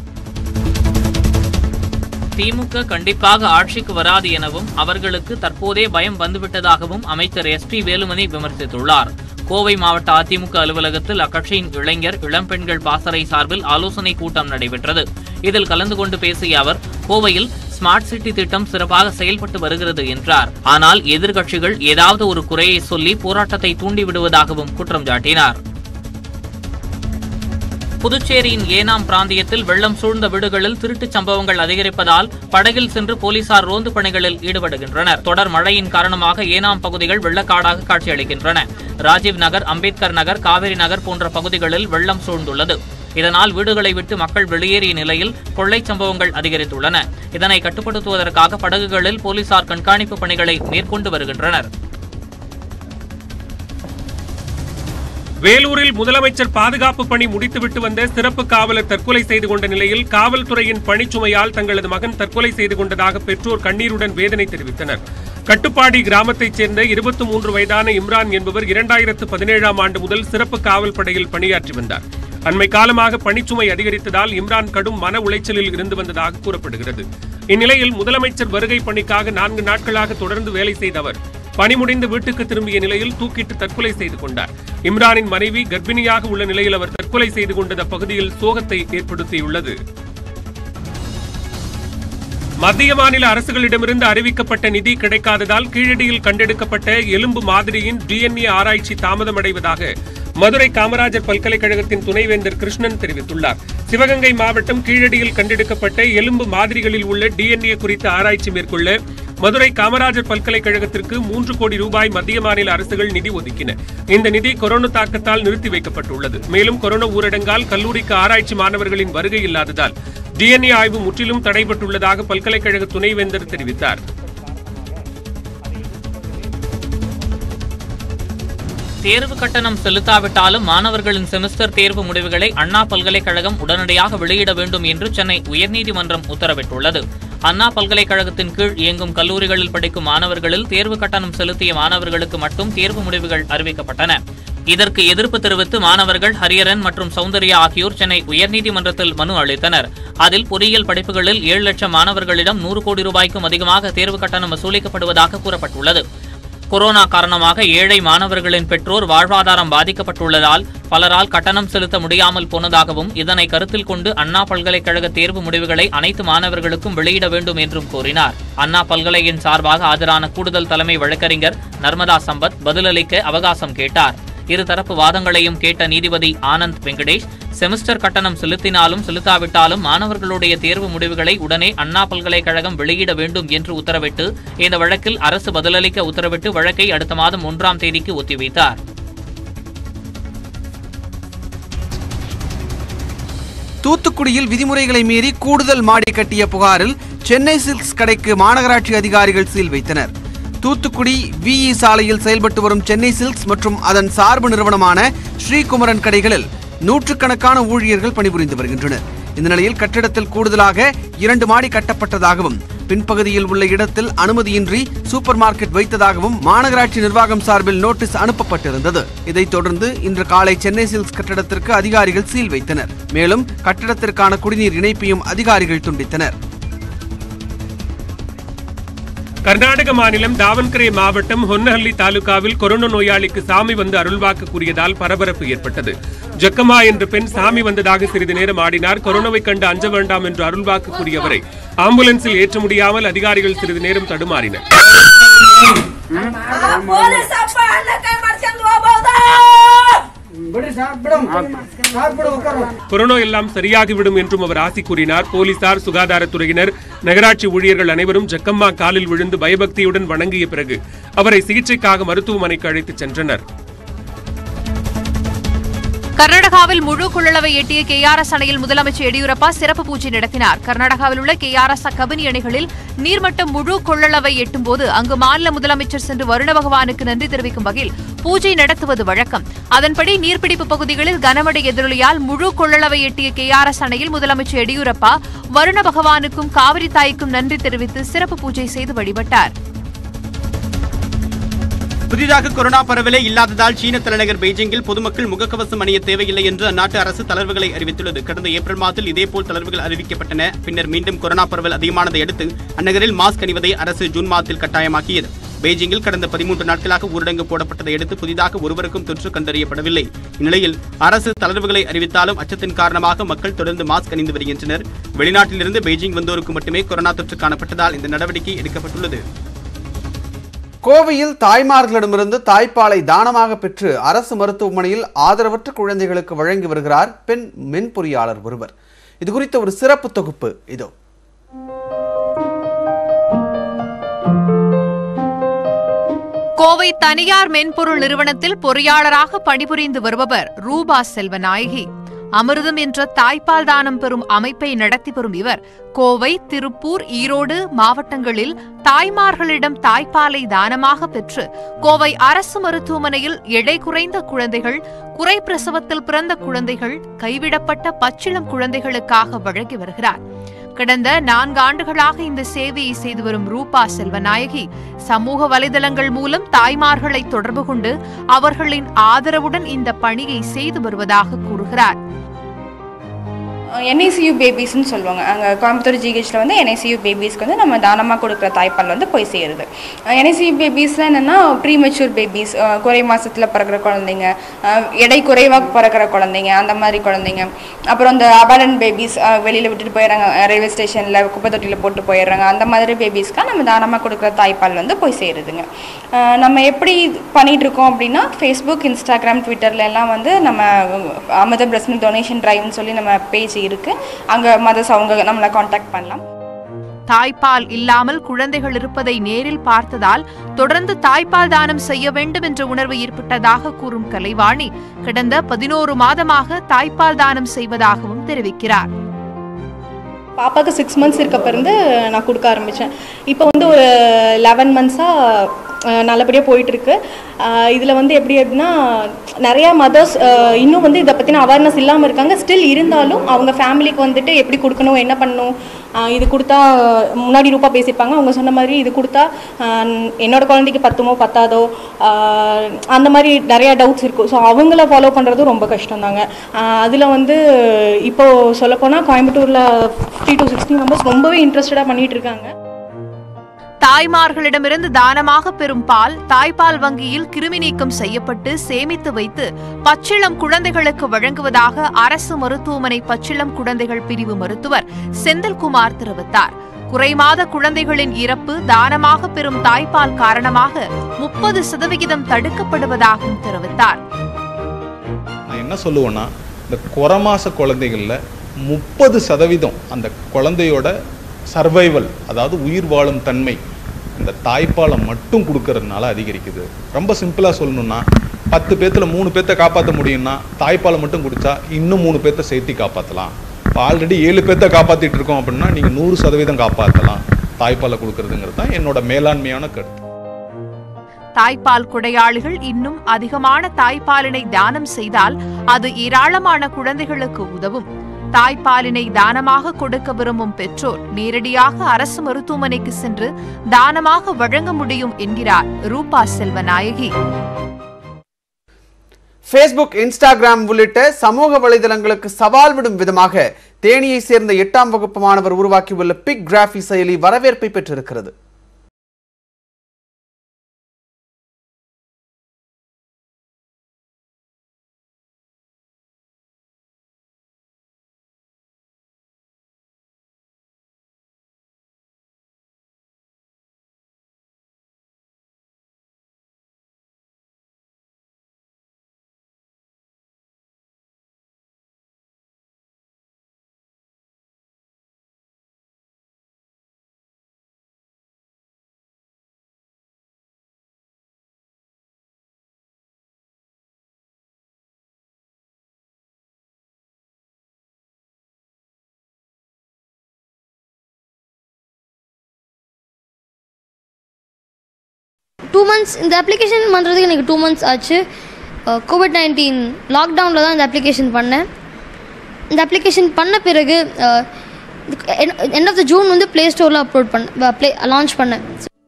திமுக கண்டிப்பாக ஆட்சிக்கு வராது எனவும் அவர்களுக்கு தற்போதே பயம் வந்துவிட்டதாகவும் அமைச்சர் எஸ் பி வேலுமணி விமர்சித்துள்ளார் கோவை மாவட்ட அதிமுக அலுவலகத்தில் அக்கட்சியின் இளைஞர் இளம்பெண்கள் பாசறை சார்பில் ஆலோசனை கூட்டம் நடைபெற்றது இதில் கலந்து கொண்டு பேசிய அவர் கோவையில் ஸ்மார்ட் சிட்டி திட்டம் சிறப்பாக செயல்பட்டு வருகிறது என்றார் ஆனால் எதிர்க்கட்சிகள் ஏதாவது ஒரு குறையை சொல்லி போராட்டத்தை தூண்டிவிடுவதாகவும் குற்றம் சாட்டினார் புதுச்சேரியின் ஏனாம் பிராந்தியத்தில் வெள்ளம் சூழ்ந்த வீடுகளில் திருட்டுச் சம்பவங்கள் அதிகரிப்பதால் படகில் சென்று போலீசார் ரோந்து பணிகளில் ஈடுபடுகின்றனர் தொடர் மழையின் காரணமாக ஏனாம் பகுதிகள் வெள்ளக்காடாக காட்சியளிக்கின்றன ராஜீவ் நகர் அம்பேத்கர் நகர் காவிரி நகர் போன்ற பகுதிகளில் வெள்ளம் சூழ்ந்துள்ளது இதனால் வீடுகளை விட்டு மக்கள் வெளியேறிய நிலையில் கொள்ளைச் சம்பவங்கள் அதிகரித்துள்ளன இதனை கட்டுப்படுத்துவதற்காக படகுகளில் போலீசார் கண்காணிப்பு பணிகளை மேற்கொண்டு வருகின்றனர் வேலூரில் முதலமைச்சர் பாதுகாப்பு பணி முடித்துவிட்டு வந்த சிறப்பு காவலர் தற்கொலை செய்து கொண்ட நிலையில் காவல்துறையின் பணிச்சுமையால் தங்களது மகன் தற்கொலை செய்து கொண்டதாக பெற்றோர் கண்ணீருடன் வேதனை தெரிவித்தனர் கட்டுப்பாடி கிராமத்தைச் சேர்ந்த இருபத்தி மூன்று வயதான இம்ரான் என்பவர் இரண்டாயிரத்து பதினேழாம் ஆண்டு முதல் சிறப்பு காவல் படையில் பணியாற்றி வந்தார் அண்மை காலமாக பணிச்சுமை அதிகரித்ததால் இம்ரான் கடும் மன உளைச்சலில் இருந்து வந்ததாக கூறப்படுகிறது இந்நிலையில் முதலமைச்சர் வருகை பணிக்காக நான்கு நாட்களாக தொடர்ந்து வேலை செய்த அவர் பணி முடிந்து வீட்டுக்கு திரும்பிய நிலையில் தூக்கிட்டு தற்கொலை செய்து கொண்டார் இம்ரானின் மனைவி கர்ப்பிணியாக உள்ள நிலையில் அவர் தற்கொலை செய்து கொண்டது அப்பகுதியில் சோகத்தை ஏற்படுத்தியுள்ளது மத்திய மாநில அரசுகளிடமிருந்து அறிவிக்கப்பட்ட நிதி கிடைக்காததால் கீழடியில் கண்டெடுக்கப்பட்ட எலும்பு மாதிரியின் டிஎன்ஏ ஆராய்ச்சி தாமதமடைவதாக மதுரை காமராஜர் பல்கலைக்கழகத்தின் துணைவேந்தர் கிருஷ்ணன் தெரிவித்துள்ளார் சிவகங்கை மாவட்டம் கீழடியில் கண்டெடுக்கப்பட்ட எலும்பு மாதிரிகளில் உள்ள டிஎன்ஏ குறித்த ஆராய்ச்சி மேற்கொள்ள மதுரை காமராஜர் பல்கலைக்கழகத்திற்கு மூன்று கோடி ரூபாய் மத்திய மாநில அரசுகள் நிதி ஒதுக்கின இந்த நிதி கொரோனா தாக்கத்தால் நிறுத்தி வைக்கப்பட்டுள்ளது மேலும் கொரோனா ஊரடங்கால் கல்லூரிக்கு ஆராய்ச்சி மாணவர்களின் வருகை இல்லாததால் டிஎன்ஏ ஆய்வு முற்றிலும் தடைபட்டுள்ளதாக பல்கலைக்கழக துணைவேந்தர் தெரிவித்தார் தேர்வு கட்டணம் செலுத்தாவிட்டாலும் மாணவர்களின் செமஸ்டர் தேர்வு முடிவுகளை அண்ணா பல்கலைக்கழகம் உடனடியாக வெளியிட வேண்டும் என்று சென்னை உயர்நீதிமன்றம் உத்தரவிட்டுள்ளது அண்ணா பல்கலைக்கழகத்தின் கீழ் இயங்கும் கல்லூரிகளில் படிக்கும் மாணவர்களில் தேர்வு கட்டணம் செலுத்திய மாணவர்களுக்கு மட்டும் தேர்வு முடிவுகள் அறிவிக்கப்பட்டன இதற்கு எதிர்ப்பு தெரிவித்து மாணவர்கள் ஹரியரன் மற்றும் சௌந்தர்யா ஆகியோர் சென்னை உயர்நீதிமன்றத்தில் மனு அளித்தனர் அதில் பொறியியல் படிப்புகளில் ஏழு லட்சம் மாணவர்களிடம் நூறு கோடி ரூபாய்க்கும் அதிகமாக தேர்வு கட்டணம் வசூலிக்கப்படுவதாக கூறப்பட்டுள்ளது கொரோனா காரணமாக ஏழை மாணவர்களின் பெற்றோர் வாழ்வாதாரம் பாதிக்கப்பட்டுள்ளதால் பலரால் கட்டணம் செலுத்த முடியாமல் போனதாகவும் இதனை கருத்தில் கொண்டு அண்ணா பல்கலைக்கழக தேர்வு முடிவுகளை அனைத்து மாணவர்களுக்கும் வெளியிட வேண்டும் என்றும் கூறினார் அண்ணா பல்கலையின் சார்பாக ஆஜரான கூடுதல் தலைமை வழக்கறிஞர் நர்மதா சம்பத் பதிலளிக்க அவகாசம் கேட்டார் இருதரப்பு வாதங்களையும் கேட்ட நீதிபதி ஆனந்த் வெங்கடேஷ் செமஸ்டர் கட்டணம் செலுத்தினாலும் செலுத்தாவிட்டாலும் மாணவர்களுடைய தேர்வு முடிவுகளை உடனே அண்ணா பல்கலைக்கழகம் வெளியிட வேண்டும் என்று உத்தரவிட்டு இந்த வழக்கில் அரசு பதிலளிக்க உத்தரவிட்டு வழக்கை அடுத்த மாதம் ஒன்றாம் தேதிக்கு ஒத்திவைத்தார் தூத்துக்குடியில் விதிமுறைகளை மீறி கூடுதல் மாடி கட்டிய புகாரில் சென்னை சில்க்ஸ் கடைக்கு மாநகராட்சி அதிகாரிகள் சீல் வைத்தனர் தூத்துக்குடி விஇ சாலையில் செயல்பட்டு வரும் சென்னை சில்க்ஸ் மற்றும் அதன் சார்பு நிறுவனமான ஸ்ரீகுமரன் கடைகளில் நூற்றுக்கணக்கான ஊழியர்கள் பணிபுரிந்து வருகின்றனர் இந்த நிலையில் கட்டிடத்தில் கூடுதலாக இரண்டு மாடி கட்டப்பட்டதாகவும் பின்பகுதியில் உள்ள இடத்தில் அனுமதியின்றி சூப்பர் மார்க்கெட் வைத்ததாகவும் மாநகராட்சி நிர்வாகம் சார்பில் நோட்டீஸ் அனுப்பப்பட்டிருந்தது இதைத் தொடர்ந்து இன்று காலை சென்னை சில்க்ஸ் கட்டிடத்திற்கு அதிகாரிகள் சீல் வைத்தனர் மேலும் கட்டிடத்திற்கான குடிநீர் இணைப்பையும் அதிகாரிகள் துண்டித்தனர் கர்நாடக மாநிலம் தாவன்கரே மாவட்டம் ஹொன்னஹள்ளி தாலுகாவில் கொரோனா நோயாளிக்கு சாமி வந்து அருள்வாக்கு கூறியதால் பரபரப்பு ஏற்பட்டது ஜக்கம்மா என்ற பெண் சாமி வந்ததாக சிறிது நேரம் ஆடினார் கொரோனாவை கண்டு அஞ்ச வேண்டாம் என்று அருள்வாக்கு கூறியவரை ஆம்புலன்ஸில் ஏற்ற முடியாமல் அதிகாரிகள் சிறிது நேரம் தடுமாறினர் கொரோனா எல்லாம் சரியாகிவிடும் என்றும் அவர் ஆசி கூறினார் போலீசார் சுகாதாரத்துறையினர் நகராட்சி ஊழியர்கள் அனைவரும் ஜக்கம்மா காலில் விழுந்து பயபக்தியுடன் வணங்கிய பிறகு அவரை சிகிச்சைக்காக மருத்துவமனைக்கு அழைத்துச் சென்றனர் கர்நாடகாவில் முழு கொள்ளளவை எட்டிய கேஆர்எஸ் அணையில் முதலமைச்சர் எடியூரப்பா சிறப்பு பூஜை நடத்தினார் கர்நாடகாவில் உள்ள கேஆர்எஸ் கபினி அணைகளில் நீர்மட்டம் முழு கொள்ளளவை எட்டும்போது அங்கு மாநில முதலமைச்சர் சென்று வருண பகவானுக்கு நன்றி தெரிவிக்கும் வகையில் பூஜை நடத்துவது வழக்கம் அதன்படி நீர்பிடிப்பு பகுதிகளில் கனமழை எதிரொலியால் முழு கொள்ளளவை எட்டிய கேஆர்எஸ் அணையில் முதலமைச்சர் எடியூரப்பா வருண பகவானுக்கும் காவிரி தாய்க்கும் நன்றி தெரிவித்து சிறப்பு பூஜை செய்து வழிபட்டார் புதிதாக கொரோனா பரவலே இல்லாததால் சீன தலைநகர் பெய்ஜிங்கில் பொதுமக்கள் முகக்கவசம் அணிய தேவையில்லை என்று அந்நாட்டு அரசு தளர்வுகளை அறிவித்துள்ளது கடந்த ஏப்ரல் மாதத்தில் இதேபோல் தளர்வுகள் அறிவிக்கப்பட்டன பின்னர் மீண்டும் கொரோனா பரவல் அதிகமானதை அடுத்து அந்நகரில் மாஸ்க் அணிவதை அரசு ஜூன் மாதத்தில் கட்டாயமாக்கியது பெய்ஜிங்கில் கடந்த பதிமூன்று நாட்களாக ஊரடங்கு போடப்பட்டதை அடுத்து புதிதாக ஒருவருக்கும் தொற்று கண்டறியப்படவில்லை இந்நிலையில் அரசு தளர்வுகளை அறிவித்தாலும் அச்சத்தின் காரணமாக மக்கள் தொடர்ந்து மாஸ்க் அணிந்து வருகின்றனர் வெளிநாட்டிலிருந்து பெய்ஜிங் வந்தோருக்கு மட்டுமே கொரோனா தொற்று காணப்பட்டதால் இந்த நடவடிக்கை எடுக்கப்பட்டுள்ளது கோவையில் தாய்மார்களிடமிருந்து தாய்ப்பாலை தானமாக பெற்று அரசு மருத்துவமனையில் ஆதரவற்ற குழந்தைகளுக்கு வழங்கி வருகிறார் பெண் மென்பொறியாளர் ஒருவர் இது குறித்த ஒரு சிறப்பு தொகுப்பு இதோ கோவை தனியார் மென்பொருள் நிறுவனத்தில் பொறியாளராக பணிபுரிந்து வருபவர் ரூபா செல்வநாயகி அமிர்தம் என்ற தாய்ப்பால் தானம் பெறும் அமைப்பை நடத்தி வரும் இவர் கோவை திருப்பூர் ஈரோடு மாவட்டங்களில் தாய்மார்களிடம் தாய்ப்பாலை தானமாக பெற்று கோவை அரசு மருத்துவமனையில் எடை குறைந்த குழந்தைகள் குறை பிரசவத்தில் பிறந்த குழந்தைகள் கைவிடப்பட்ட பச்சிளம் குழந்தைகளுக்காக வழங்கி வருகிறார் கடந்த நான்கு ஆண்டுகளாக இந்த சேவையை செய்து வரும் ரூபா செல்வநாயகி சமூக வலைதளங்கள் மூலம் தாய்மார்களை தொடர்பு கொண்டு அவர்களின் ஆதரவுடன் இந்த பணியை செய்து வருவதாக கூறுகிறார் என்ஐசியூ பேபிஸ்ன்னு சொல்லுவாங்க அங்கே கோயம்புத்தூர் ஜிஹெச்சில் வந்து என்ஐசியூ பேபிஸ்க்கு வந்து நம்ம தானமாக கொடுக்குற தாய்ப்பால் வந்து போய் சேருது என்ஐசியூ பேபிஸ்லாம் என்னென்னா ப்ரீமெச்சூர் பேபிஸ் குறை மாதத்தில் பிறக்கிற குழந்தைங்க அஹ், எடை குறைவாக பிறக்கிற குழந்தைங்க அந்த மாதிரி குழந்தைங்க அப்புறம் இந்த அபாலன் பேபிஸ் வெளியில் விட்டுட்டு போயிடுறாங்க ரயில்வே ஸ்டேஷனில் குப்பை தொட்டியில் போட்டு போயிடுறாங்க அந்த மாதிரி பேபிஸ்க்காக நம்ம தானமாக கொடுக்குற தாய்ப்பால் வந்து போய் சேருதுங்க அஹ், நம்ம எப்படி பண்ணிட்டு இருக்கோம் அப்படின்னா ஃபேஸ்புக் இன்ஸ்டாகிராம் ட்விட்டர்ல எல்லாம் வந்து நம்ம அமிர்த பிரஸ்ட் டொனேஷன் டிரைவ்னு சொல்லி நம்ம பேஜ் இருக்கு அங்கே மதர்ஸ் அவங்க நம்மளை காண்டாக்ட் பண்ணலாம் தாய்ப்பால் இல்லாமல் குழந்தைகள் இருப்பதை நேரில் பார்த்ததால் தொடர்ந்து தாய்ப்பால் தானம் செய்ய வேண்டும் என்ற உணர்வு ஏற்பட்டதாக கூறும் கலைவாணி கடந்த பதினோரு மாதமாக தாய்ப்பால் தானம் செய்வதாகவும் தெரிவிக்கிறார் பாப்பாவுக்கு சிக்ஸ் மந்த்ஸ் இருக்கப்ப இருந்து நான் கொடுக்க ஆரம்பித்தேன் இப்போ வந்து ஒரு லெவன் மந்த்ஸாக நல்லபடியாக போயிட்டுருக்கு இதில் வந்து எப்படி அப்படின்னா நிறையா மதர்ஸ் இன்னும் வந்து இதை பற்றின அவேர்னஸ் இல்லாமல் இருக்காங்க ஸ்டில் இருந்தாலும் அவங்க ஃபேமிலிக்கு வந்துட்டு எப்படி கொடுக்கணும் என்ன பண்ணணும் ஆஹ் இது கொடுத்தா முன்னாடி ரூபா பேசியிருப்பாங்க அவங்க சொன்ன மாதிரி இது கொடுத்தா ஆஹ் என்னோட குழந்தைக்கு பத்துமோ பத்தாதோ ஆஹ் அந்த மாதிரி நிறையா டவுட்ஸ் இருக்கும் ஸோ அவங்கள ஃபாலோ பண்ணுறதும் ரொம்ப கஷ்டம் தாங்க அதில் வந்து இப்போது சொல்லப்போனால் கோயம்புத்தூரில் ஃபிஃப்டி டு சிக்ஸ்டி மெம்பர்ஸ் ரொம்பவே இன்ட்ரெஸ்டடாக பண்ணிகிட்டு இருக்காங்க தாய்மார்களிடமிருந்து தானமாக பெறும் பால் தாய்ப்பால் வங்கியில் கிருமி நீக்கம் செய்யப்பட்டு சேமித்து வைத்து பச்சிளம் குழந்தைகளுக்கு வழங்குவதாக அரசு மருத்துவமனை பச்சிளம் குழந்தைகள் பிரிவு மருத்துவர் செந்தில்குமார் தெரிவித்தார் குறைமாத குழந்தைகளின் இறப்பு தானமாக பெறும் தாய்ப்பால் காரணமாக முப்பது சதவிகிதம் தடுக்கப்படுவதாகவும் தெரிவித்தார் நான் என்ன சொல்லுவேன்னா இந்த குறமாச குழந்தைகளில் முப்பது சதவீதம் அந்த குழந்தையோட சர்வைவல் அதாவது உயிர் வாழும் தன்மை இந்த தாய்ப்பாலை மட்டும் கொடுக்கறதுனால அதிகரிக்குது ரொம்ப சிம்பிளாக சொல்லணும்னா பத்து பேர்த்துல மூணு பேர்த்த காப்பாற்ற முடியும்னா தாய்ப்பாலை மட்டும் குடிச்சா இன்னும் மூணு பேர்த்த சேர்த்து காப்பாற்றலாம் இப்போ ஆல்ரெடி ஏழு பேர்த்த காப்பாற்றிட்டு இருக்கோம் அப்படின்னா நீங்கள் நூறு சதவீதம் காப்பாற்றலாம் தாய்ப்பாலை கொடுக்கறதுங்கிறது தான் என்னோட மேலாண்மையான கருத்து தாய்ப்பால் கொடையாளிகள் இன்னும் அதிகமான தாய்ப்பாலினை தானம் செய்தால் அது ஏராளமான குழந்தைகளுக்கு உதவும் தாய்ப்பாலினை தானமாக கொடுக்க விரும்பும் பெற்றோர் நேரடியாக அரசு மருத்துவமனைக்கு சென்று தானமாக வழங்க முடியும் என்கிறார் ரூபா செல்வநாயகி ஃபேஸ்புக் இன்ஸ்டாகிராம் உள்ளிட்ட சமூக வலைதளங்களுக்கு சவால் விடும் விதமாக தேனியை சேர்ந்த எட்டாம் வகுப்பு மாணவர் உருவாக்கியுள்ள பிக் கிராஃபி செயலி வரவேற்பை பெற்றிருக்கிறது டூ மந்த்ஸ் இந்த அப்ளிகேஷன் பண்ணுறதுக்கு எனக்கு டூ மந்த்ஸ் ஆச்சு கோவிட் நைன்டீன் லாக்டவுனில் தான் இந்த அப்ளிகேஷன் பண்ணேன் இந்த அப்ளிகேஷன் பண்ண பிறகு எண்ட் ஆஃப் த ஜூன் வந்து ப்ளே ஸ்டோரில் அப்லோட் பண்ண ப்ளே லான்ச் பண்ணேன்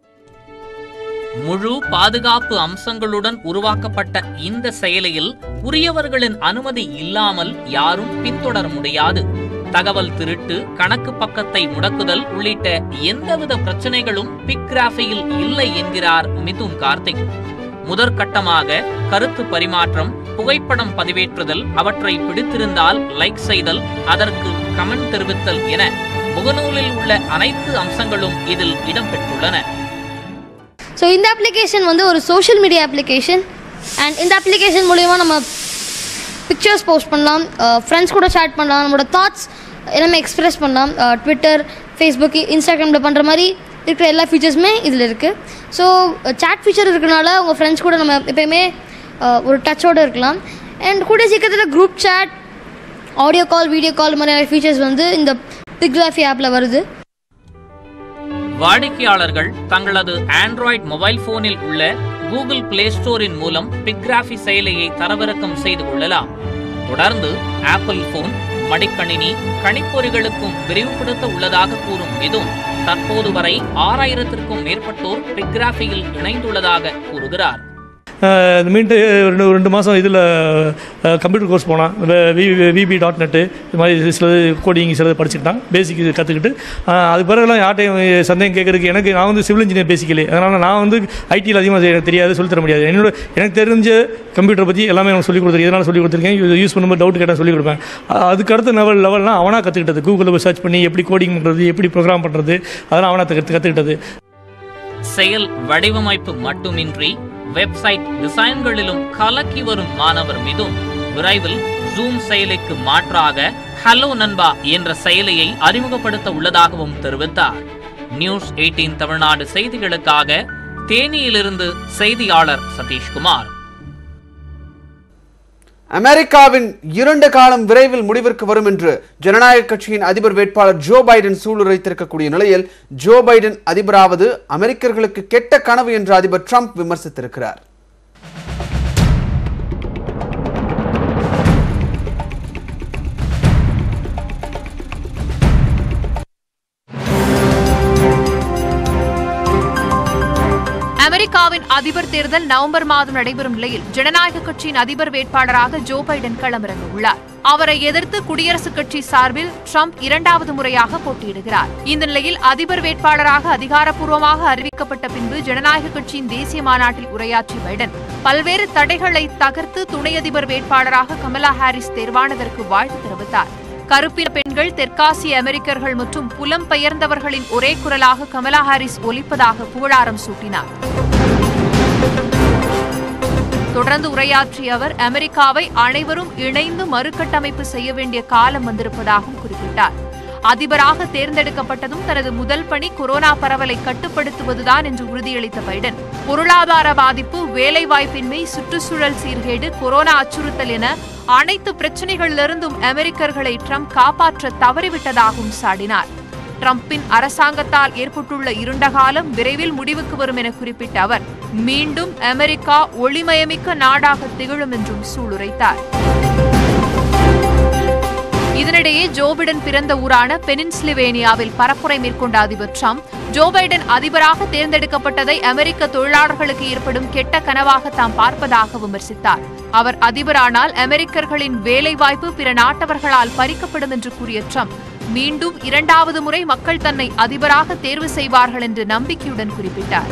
முழு பாதுகாப்பு அம்சங்களுடன் உருவாக்கப்பட்ட இந்த செயலியில் உரியவர்களின் அனுமதி இல்லாமல் யாரும் பின்தொடர முடியாது தகவல் திருட்டு கணக்கு பக்கத்தை முடக்குதல் உள்ளிட்ட எந்தவித பிரச்சனைகளும் பிக்ராஃபியில் இல்லை என்கிறார் மிதுன் கார்த்திக் முதற்கட்டமாக கருத்து பரிமாற்றம் புகைப்படம் பதிவேற்றுதல் அவற்றை பிடித்திருந்தால் லைக் செய்தல் அதற்கு கமெண்ட் தெரிவித்தல் என முகநூலில் உள்ள அனைத்து அம்சங்களும் இதில் இடம்பெற்றுள்ளன ஸோ இந்த அப்ளிகேஷன் வந்து ஒரு சோஷியல் மீடியா அப்ளிகேஷன் அண்ட் இந்த அப்ளிகேஷன் மூலயமா நம்ம பிக்சர்ஸ் போஸ்ட் பண்ணலாம் ஃப்ரெண்ட்ஸ் கூட சேட் பண்ணலாம் நம்மளோட தாட்ஸ் எல்லாமே எக்ஸ்பிரஸ் பண்ணலாம் ட்விட்டர் ஃபேஸ்புக் இன்ஸ்டாகிராமில் பண்ணுற மாதிரி இருக்கிற எல்லா ஃபீச்சர்ஸுமே இதில் இருக்குது ஸோ சேட் ஃபீச்சர் இருக்கிறனால உங்கள் ஃப்ரெண்ட்ஸ் கூட நம்ம எப்பயுமே ஒரு டச்சோடு இருக்கலாம் அண்ட் கூட சீக்கிரத்தில் group chat audio call video call மாதிரி ஃபீச்சர்ஸ் வந்து இந்த பிக்ராஃபி ஆப்பில் வருது வாடிக்கையாளர்கள் தங்களது ஆண்ட்ராய்டு மொபைல் போனில் உள்ள கூகுள் பிளே ஸ்டோரின் மூலம் பிக்ராஃபி செயலியை தரவிறக்கம் செய்து கொள்ளலாம் தொடர்ந்து ஆப்பிள் போன் மடிக்கணினி கணிப்பொறிகளுக்கும் விரிவுபடுத்த உள்ளதாக கூறும் இதுவும் தற்போது வரை ஆறாயிரத்திற்கும் மேற்பட்டோர் பிக்ராஃபியில் இணைந்துள்ளதாக கூறுகிறார் மீண்டு ரெண்டு ரெண்டு மாதம் இதில் கம்ப்யூட்டர் கோர்ஸ் போனான் விபி டாட் நெட்டு இது மாதிரி சிலது கோடிங் சிலது படிச்சுக்கிட்டான் பேசிக் கற்றுக்கிட்டு அது பிறகுலாம் யார்ட்டையும் சந்தேகம் கேட்கறதுக்கு எனக்கு நான் வந்து சிவில் இன்ஜினியர் பேசிக்கலே அதனால் நான் வந்து ஐடியில் அதிகமாக எனக்கு தெரியாது சொல்லித் தர முடியாது என்னோட எனக்கு தெரிஞ்ச கம்ப்யூட்டர் பற்றி எல்லாமே எனக்கு சொல்லிக் கொடுத்துருக்கேன் இதனால் சொல்லிக் கொடுத்துருக்கேன் இது யூஸ் பண்ணும்போது டவுட் கேட்டால் சொல்லிக் கொடுப்பேன் அதுக்கு அடுத்த லெவல் லெவல்லாம் அவனாக கற்றுக்கிட்டது கூகுளில் போய் சர்ச் பண்ணி எப்படி கோடிங் பண்ணுறது எப்படி ப்ரோக்ராம் பண்ணுறது அதெல்லாம் அவனாக கற்று கற்றுக்கிட்டது செயல் வடிவமைப்பு மட்டுமின்றி வெப்சைட் டிசைன்களிலும் கலக்கி வரும் மாணவர் மீதும் விரைவில் ஜூம் செயலிக்கு மாற்றாக ஹலோ நண்பா என்ற செயலியை அறிமுகப்படுத்த உள்ளதாகவும் தெரிவித்தார் நியூஸ் எயிட்டீன் தமிழ்நாடு செய்திகளுக்காக தேனியிலிருந்து செய்தியாளர் சதீஷ்குமார் அமெரிக்காவின் இரண்டு காலம் விரைவில் முடிவிற்கு வரும் என்று ஜனநாயக கட்சியின் அதிபர் வேட்பாளர் ஜோ பைடன் சூளுரைத்திருக்கக்கூடிய நிலையில் ஜோ பைடன் அதிபராவது அமெரிக்கர்களுக்கு கெட்ட கனவு என்று அதிபர் ட்ரம்ப் விமர்சித்திருக்கிறார் அமெரிக்காவின் அதிபர் தேர்தல் நவம்பர் மாதம் நடைபெறும் நிலையில் ஜனநாயக கட்சியின் அதிபர் வேட்பாளராக ஜோ பைடன் களமிறங்க உள்ளார் அவரை எதிர்த்து குடியரசுக் கட்சி சார்பில் ட்ரம்ப் இரண்டாவது முறையாக போட்டியிடுகிறார் இந்த நிலையில் அதிபர் வேட்பாளராக அதிகாரப்பூர்வமாக அறிவிக்கப்பட்ட பின்பு ஜனநாயக கட்சியின் தேசிய மாநாட்டில் உரையாற்றிய பைடன் பல்வேறு தடைகளை தகர்த்து துணை அதிபர் வேட்பாளராக கமலா ஹாரிஸ் தேர்வானதற்கு வாழ்த்து தெரிவித்தார் கருப்பின பெண்கள் தெற்காசிய அமெரிக்கர்கள் மற்றும் புலம்பெயர்ந்தவர்களின் ஒரே குரலாக கமலா ஹாரிஸ் ஒலிப்பதாக புகழாரம் சூட்டினார் தொடர்ந்து உரையாற்றிய அவர் அமெரிக்காவை அனைவரும் இணைந்து மறுகட்டமைப்பு செய்ய வேண்டிய காலம் வந்திருப்பதாகவும் குறிப்பிட்டார் அதிபராக தேர்ந்தெடுக்கப்பட்டதும் தனது முதல் பணி கொரோனா பரவலை கட்டுப்படுத்துவதுதான் என்று உறுதியளித்த பைடன் பொருளாதார பாதிப்பு வேலைவாய்ப்பின்மை சுற்றுச்சூழல் சீர்கேடு கொரோனா அச்சுறுத்தல் என அனைத்து பிரச்சனைகளிலிருந்தும் அமெரிக்கர்களை ட்ரம்ப் காப்பாற்ற தவறிவிட்டதாகவும் சாடினார் ட்ரம்பின் அரசாங்கத்தால் ஏற்பட்டுள்ள இருண்ட காலம் விரைவில் முடிவுக்கு வரும் என குறிப்பிட்ட அவர் மீண்டும் அமெரிக்கா ஒளிமயமிக்க நாடாக திகழும் என்றும் சூளுரைத்தார் இதனிடையே ஜோ பிடன் பிறந்த ஊரான பெனின்சிலிவேனியாவில் பரப்புரை மேற்கொண்ட அதிபர் ட்ரம்ப் ஜோ பைடன் அதிபராக தேர்ந்தெடுக்கப்பட்டதை அமெரிக்க தொழிலாளர்களுக்கு ஏற்படும் கெட்ட கனவாக தாம் பார்ப்பதாக விமர்சித்தார் அவர் அதிபரானால் அமெரிக்கர்களின் வேலைவாய்ப்பு பிற நாட்டவர்களால் பறிக்கப்படும் என்று கூறிய ட்ரம்ப் மீண்டும் இரண்டாவது முறை மக்கள் தன்னை அதிபராக தேர்வு செய்வார்கள் என்று நம்பிக்கையுடன் குறிப்பிட்டார்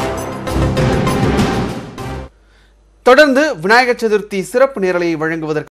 தொடர்ந்து விநாயகர் சதுர்த்தி சிறப்பு நேரலையை வழங்குவதற்கு